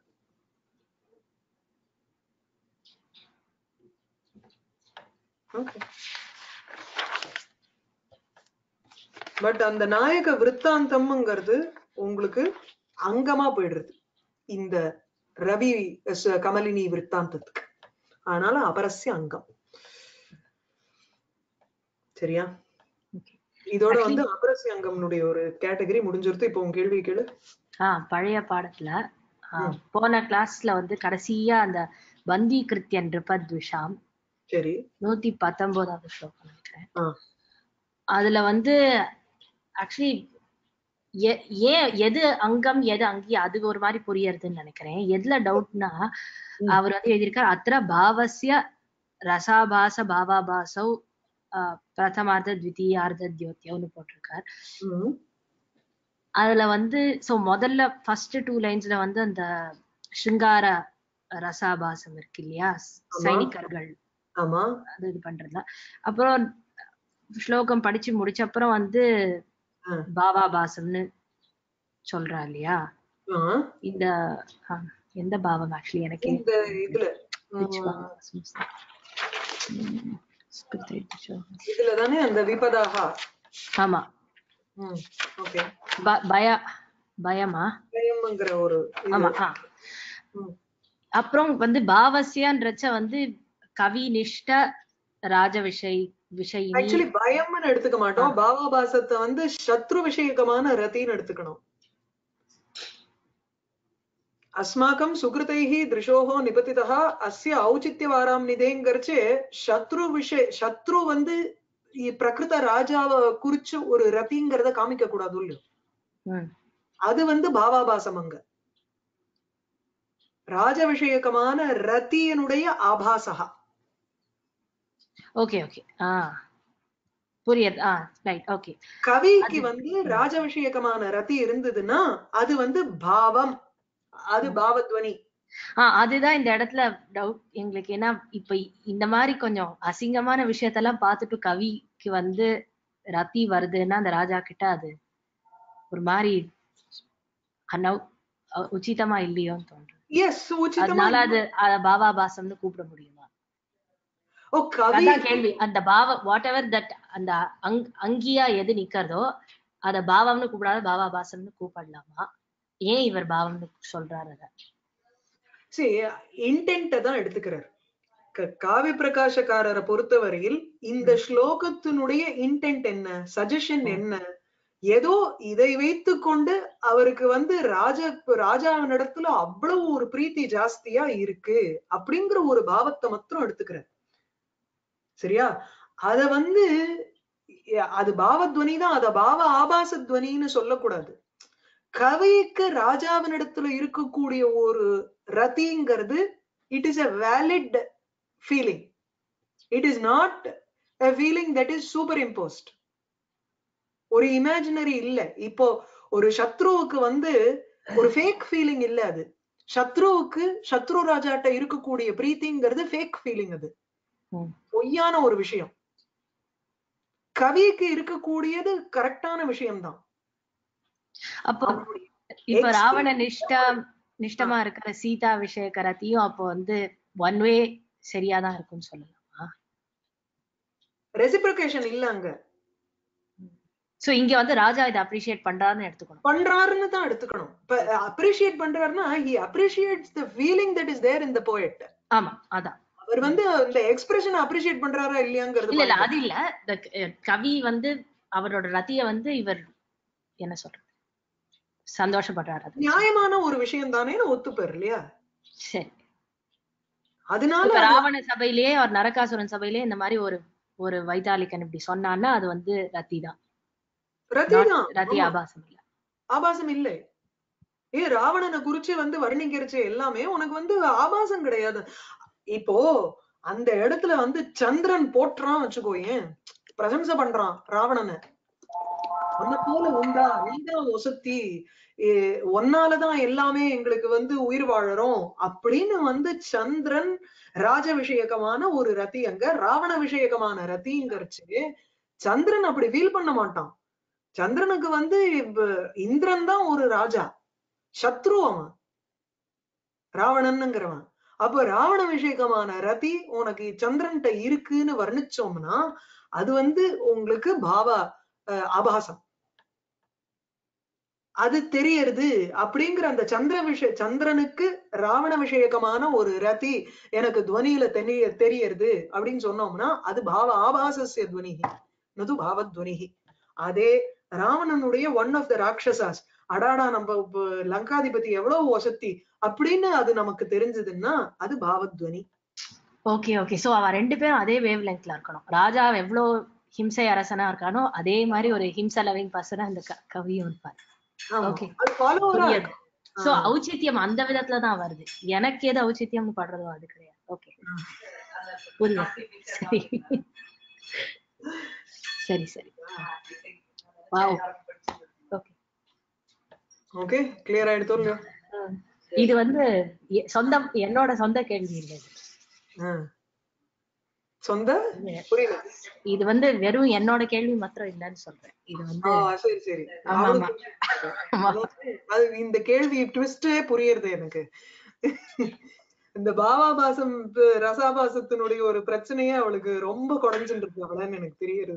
ஓகே பட் அந்த நாயக விற்த்தாந்தம்ங்கிறது உங்களுக்கு அங்கமா போயிடுறது இந்த ரவி ச- கமலினி விற்த்தாந்தத்துக்கு அதனால அபரஸ்ய அங்கம் சரியா Okay. இதோட Actually- வந்து அபரஸ்ய அங்கம்னுடைய ஒரு கேட்டகரி முடிஞ்சிருது இப்போ உங்க கேள்வி கேளு ஆஹ் பழைய பாடத்துல ஆஹ் ம். போன கிளாஸ்ல வந்து கடைசியா அந்த பந்தி கிருத்தியன் ரிபத்விஷாம் சரி நூத்தி பத்தொன்பதாவது ஸ்லோகம் நினைக்கிறேன் ஆ. அதுல வந்து ஆக்சுவலி ஏன் எது அங்கம் எது அங்கி அது ஒரு மாதிரி புரியறதுன்னு நினைக்கிறேன் எதுல டவுட்னா ம். அவர் வந்து எழுதியிருக்கார் அத்திர பாவசிய ரசாபாச பாவாபாசௌ ஆஹ் பிரதமார்த்த த்விதீயார்த்த தியோத்தியம்னு போட்டிருக்கார் ம். அதுல வந்து சோ முதல்ல ஃபர்ஸ்ட் டூ லைன்ஸ்ல வந்து அந்த சிங்கார ரசாபாசம் இருக்கு இல்லையா ஆமா. சைனிகர்கள் ஆமா அது இது பண்றதுல அப்புறம் ஸ்லோகம் படிச்சு முடிச்ச அப்புறம் வந்து ஆ. பாவாபாசம்னு சொல்றா இல்லையா ஆ. இந்த ஆ, எந்த பாவம் ஆக்சுவலி எனக்கு இந்த இதுல Which ம், பாவம்? ம், ஸ்பிரிட் இதுல தானே அந்த விபதாகா ஆமா ஓகே ப- பய பயமா பயம்ங்கிற ஒரு இது. ஆமா ஆ ம். அப்புறம் வந்து பாவசியான்றச்ச வந்து கவி நிஷ்ட ராஜ விஷய் விஷயினி ஆக்சுவலி பயம்னு எடுத்துக்க மாட்டோம் பாவாபாசத்தை வந்து சத்ரு விஷயகமான ரத்தின்னு எடுத்துக்கணும் அஸ்மாக்கம் சுகிருதைஹ திருஷோஹோ நிபதிதா அஸ்ய ஔச்சித்யவாராம் நிதேங்கரிச்சு சத்ரு விஷய சத்ரு வந்து இ- பிரகிருத ராஜாவை குறிச்சு ஒரு ரத்திங்கிறத காமிக்க கூடாது இல்லையோ ம். அது வந்து பாவாபாசம் அங்க ராஜ விஷயகமான ரத்தியனுடைய ஆபாசகா ஓகே ஓகே ஆ புரியுது ஆ ரைட் ஓகே கவிக்கு வந்து ராஜ விஷயகமான ரதி இருந்ததுன்னா அது வந்து பாவம் அது பாவத்வனி ஆஹ் அதுதான் இந்த இடத்துல டவுட் எங்களுக்கு ஏன்னா இப்ப இந்த மாதிரி கொஞ்சம் அசிங்கமான விஷயத்தெல்லாம் பார்த்துட்டு கவிக்கு வந்து ரத்தி வருதுன்னா அந்த ராஜா கிட்ட அது ஒரு மாதிரி அனவ் அ- உச்சிதமா இல்லையோன்னு தோன்றுது எஸ் உச்சிதமா அதனால அது அத பாவாபாசம்னு கூப்பிட முடியுமா ஓ கவி அதான் கேள்வி அந்த பாவ வாட் எவர் தட் அந்த அங் அங்கியா எது நிக்கிறதோ அத பாவம்னு கூப்பிடாத பாவாபாசம்னு கூப்பிடலாமா ஏன் இவர் பாவம்னு சொல்றாரு அத சரி இன்டென்ட தான் எடுத்துக்கிறார் க- காவி பிரகாசக்காரரை பொறுத்தவரையில் இந்த ஸ்லோகத்தினுடைய இன்டென்ட் என்ன சஜஷன் என்ன ஏதோ இதை வைத்துக்கொண்டு அவருக்கு வந்து ராஜ ராஜாவினிடத்துல அவ்வளவு ஒரு பிரீத்தி ஜாஸ்தியா இருக்கு அப்படிங்கிற ஒரு பாவத்தை மாத்திரம் எடுத்துக்கிறார் சரியா அத வந்து எ- அது பாவத்வனி தான் அத பாவ ஆபாச துவனின்னு சொல்லக்கூடாது கவிக்கு ராஜாவினிடத்துல இருக்கக்கூடிய ஒரு ரதிங்கிறது it is a valid feeling it is not a feeling that is superimposed ஒரு இமேஜினரி இல்ல இப்போ ஒரு சத்ருவுக்கு வந்து ஒரு ஃபேக் ஃபீலிங் இல்ல அது சத்ருவுக்கு சத்ரு ராஜாட்ட இருக்கக்கூடிய பிரீத்திங்கிறது ஃபேக் ஃபீலிங் அது ம். பொய்யான ஒரு விஷயம் கவிக்கு இருக்கக்கூடியது கரெக்டான விஷயம்தான் அப்போ அவனுடைய இப்ப Experience ராவண நிஷ்டா நிஷ்டமா இருக்கிற சீதா விஷயக்கரத்தையும் அப்போ வந்து ஒன் வே சரியாதான் இருக்கும்னு சொல்லலாமா ரெசிப்ரிகேஷன் இல்ல அங்க சோ இங்க வந்து ராஜா இதை அப்ரிஷியேட் பண்றாருன்னு எடுத்துக்கணும் பண்றாருன்னு தான் எடுத்துக்கணும் இப்ப அப்ரிஷியேட் பண்றாருன்னா he appreciates the feeling that is there in the poet ஆமா அதான் அவர் வந்து இந்த எக்ஸ்பிரஷன் அப்ரிஷியேட் பண்றாரா இல்லையாங்கிறது இல்ல இல்ல point. அது இல்ல இந்த க- கவி வந்து அவரோட ரத்திய வந்து இவர் என்ன சொல்றது சந்தோஷப்படுறாரு அது நியாயமான ஒரு விஷயம் தானே ஒத்துப்பார் இல்லையா சரி அதனால இப்ப ராவண சபையிலேயே ஒரு நரகாசுரன் சபையிலேயே இந்த மாதிரி ஒரு ஒரு வைத்தாலிக்கன் இப்படி சொன்னான்னா அது வந்து ரத்தி தான் ரதி தான் ரதி ஆமா, ஆபாசம் இல்ல ஆபாசம் இல்லை ஏ ராவணனை குறிச்சு வந்து வர்ணிக்கிறச்சு எல்லாமே உனக்கு வந்து ஆபாசம் கிடையாது இப்போ அந்த இடத்துல வந்து சந்திரன் போட்டுறான் வச்சுக்கோயேன் பிரசம்சை பண்றான் ராவணனை உன்னை போல உண்டா நீதான் ஒசத்தி ஏ, உன்னாலதான் எல்லாமே எங்களுக்கு வந்து உயிர் வாழறோம் அப்படின்னு வந்து சந்திரன் ராஜ விஷயகமான ஒரு ரதி அங்க ராவண விஷயகமான ரத்திங்கிறச்சு சந்திரன் அப்படி ஃபீல் பண்ண மாட்டான் சந்திரனுக்கு வந்து இப்ப இந்திரன் தான் ஒரு ராஜா சத்ரு அவன் ராவணன்ங்கிறவன் அப்ப ராவண விஷேகமான ரதி உனக்கு சந்திரன்ட்ட இருக்குன்னு வர்ணிச்சோம்னா அது வந்து உங்களுக்கு பாவா அஹ், ஆபாசம் அது தெரியறது அப்படிங்கிற அந்த சந்திர விஷய சந்திரனுக்கு ராவண விஷயகமான ஒரு ரதி எனக்கு துவனியில தெரிய தெரியறது அப்படின்னு சொன்னோம்னா அது பாவ ஆபாசஸ்ய துவனிகி நது பாவத்வனிகி அதே ராவணனுடைய ஒன் ஆஃப் த ராட்சசாஸ் அடாடா நம்ம இப்ப லங்காதிபதி எவ்வளவு வசத்தி அப்படின்னு அது நமக்கு தெரிஞ்சதுன்னா அது பாவத்வனி ஓகே ஓகே சோ அவ ரெண்டு பேரும் அதே வேவ் லெங்க்ல இருக்கணும் ராஜா எவ்வளவு ஹிம்சை அரசனா இருக்கானோ அதே மாதிரி ஒரு ஹிம்சா லவிங் பர்சனா இந்த க- கவியும் இருப்பார் ஆமா. Okay. அது ஃபாலோவரா புரியுது சோ ஔச்சித்யம் அந்த விதத்துல தான் வருது எனக்கு எது ஔச்சித்யம் படுறதோ அது கிடையாது ஓகே புரியுது சரி சரி சரி வாவ் ஓகே ஓகே கிளியர் ஆயிடுத்தோ இல்லையோ இது வந்து எ- சொந்தம் என்னோட சொந்த கேள்வி இல்லை இது. ஆ. சொந்த புரியல இது வந்து வெறும் என்னோட கேள்வி மாத்திரம் இல்லைன்னு சொல்றேன் இது வந்து ஆ சரி சரி ஆமா, அவளுக்கு ஆமா. அதாவது, அது இந்த கேள்வி ட்விஸ்டே புரியுறது எனக்கு இந்த பாவாபாசம் ப- ரசாபாசத்தினுடைய ஒரு பிரச்சனையே அவளுக்கு ரொம்ப குறைஞ்சுட்டு இருக்கு அவளன்னு எனக்கு தெரியுது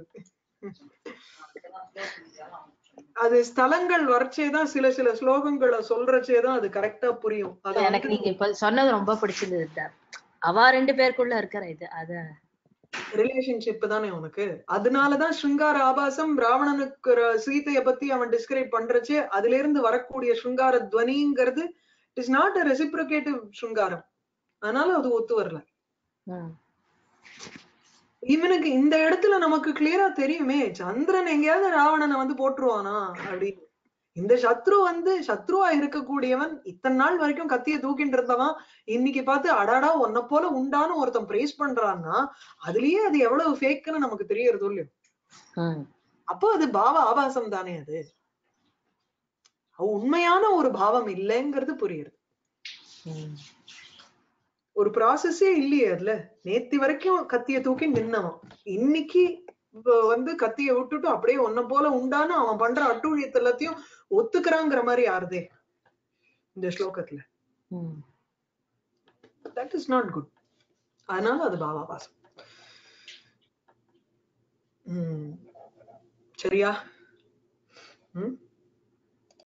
அது ஸ்தலங்கள் வரைச்சேதான் சில சில ஸ்லோகங்களை சொல்றச்சேதான் அது கரெக்டா புரியும் அது எனக்கு நீங்க இப்ப சொன்னது ரொம்ப பிடிச்சிருந்தது தான். அவ ரெண்டு பேருக்குள்ள இருக்கிற இது அத ரிலேஷன்ஷிப் தானே உனக்கு அதனாலதான் ஸ்ருங்கார ஆபாசம் ராவணனுக்கு ர- சீதைய பத்தி அவன் டிஸ்கிரைப் பண்றச்சே அதுல இருந்து வரக்கூடிய ஸ்ருங்கார துவனிங்கிறது இஸ் நாட் அ ரெசிப்ரோகேட்டிவ் ஸ்ருங்காரம் அதனால அது ஒத்து வரல ம், இவனுக்கு இந்த இடத்துல நமக்கு கிளியரா தெரியுமே சந்திரன் எங்கேயாவது ராவணனை வந்து போட்டுருவானா அப்படின்னு இந்த சத்ரு வந்து சத்ருவா இருக்கக்கூடியவன் இத்தனை நாள் வரைக்கும் கத்திய தூக்கிட்டு இருந்தவன் இன்னைக்கு பார்த்து அடாடா உன்னை போல உண்டான்னு ஒருத்தன் பிரேஸ் பண்றான்னா அதுலயே அது எவ்வளவு ஃபேக்குன்னு நமக்கு தெரியறது இல்லையோ ம், அப்போ அது பாவ ஆபாசம் தானே அது அது உண்மையான ஒரு பாவம் இல்லைங்கிறது புரியுது ம். ஒரு ப்ராசஸே இல்லையே அதுல நேத்தி வரைக்கும் கத்திய தூக்கி நின்னவன் இன்னைக்கு இப்ப வந்து கத்திய விட்டுட்டு அப்படியே உன்னை போல உண்டான்னு அவன் பண்ற அட்டூழியத்தை எல்லாத்தையும் ஒத்துக்கிறாங்கிற மாதிரி யாருதே இந்த ஸ்லோகத்துல ம். தட் இஸ் நாட் குட் அதனால அது பாவாபாசம் உம் சரியா உம்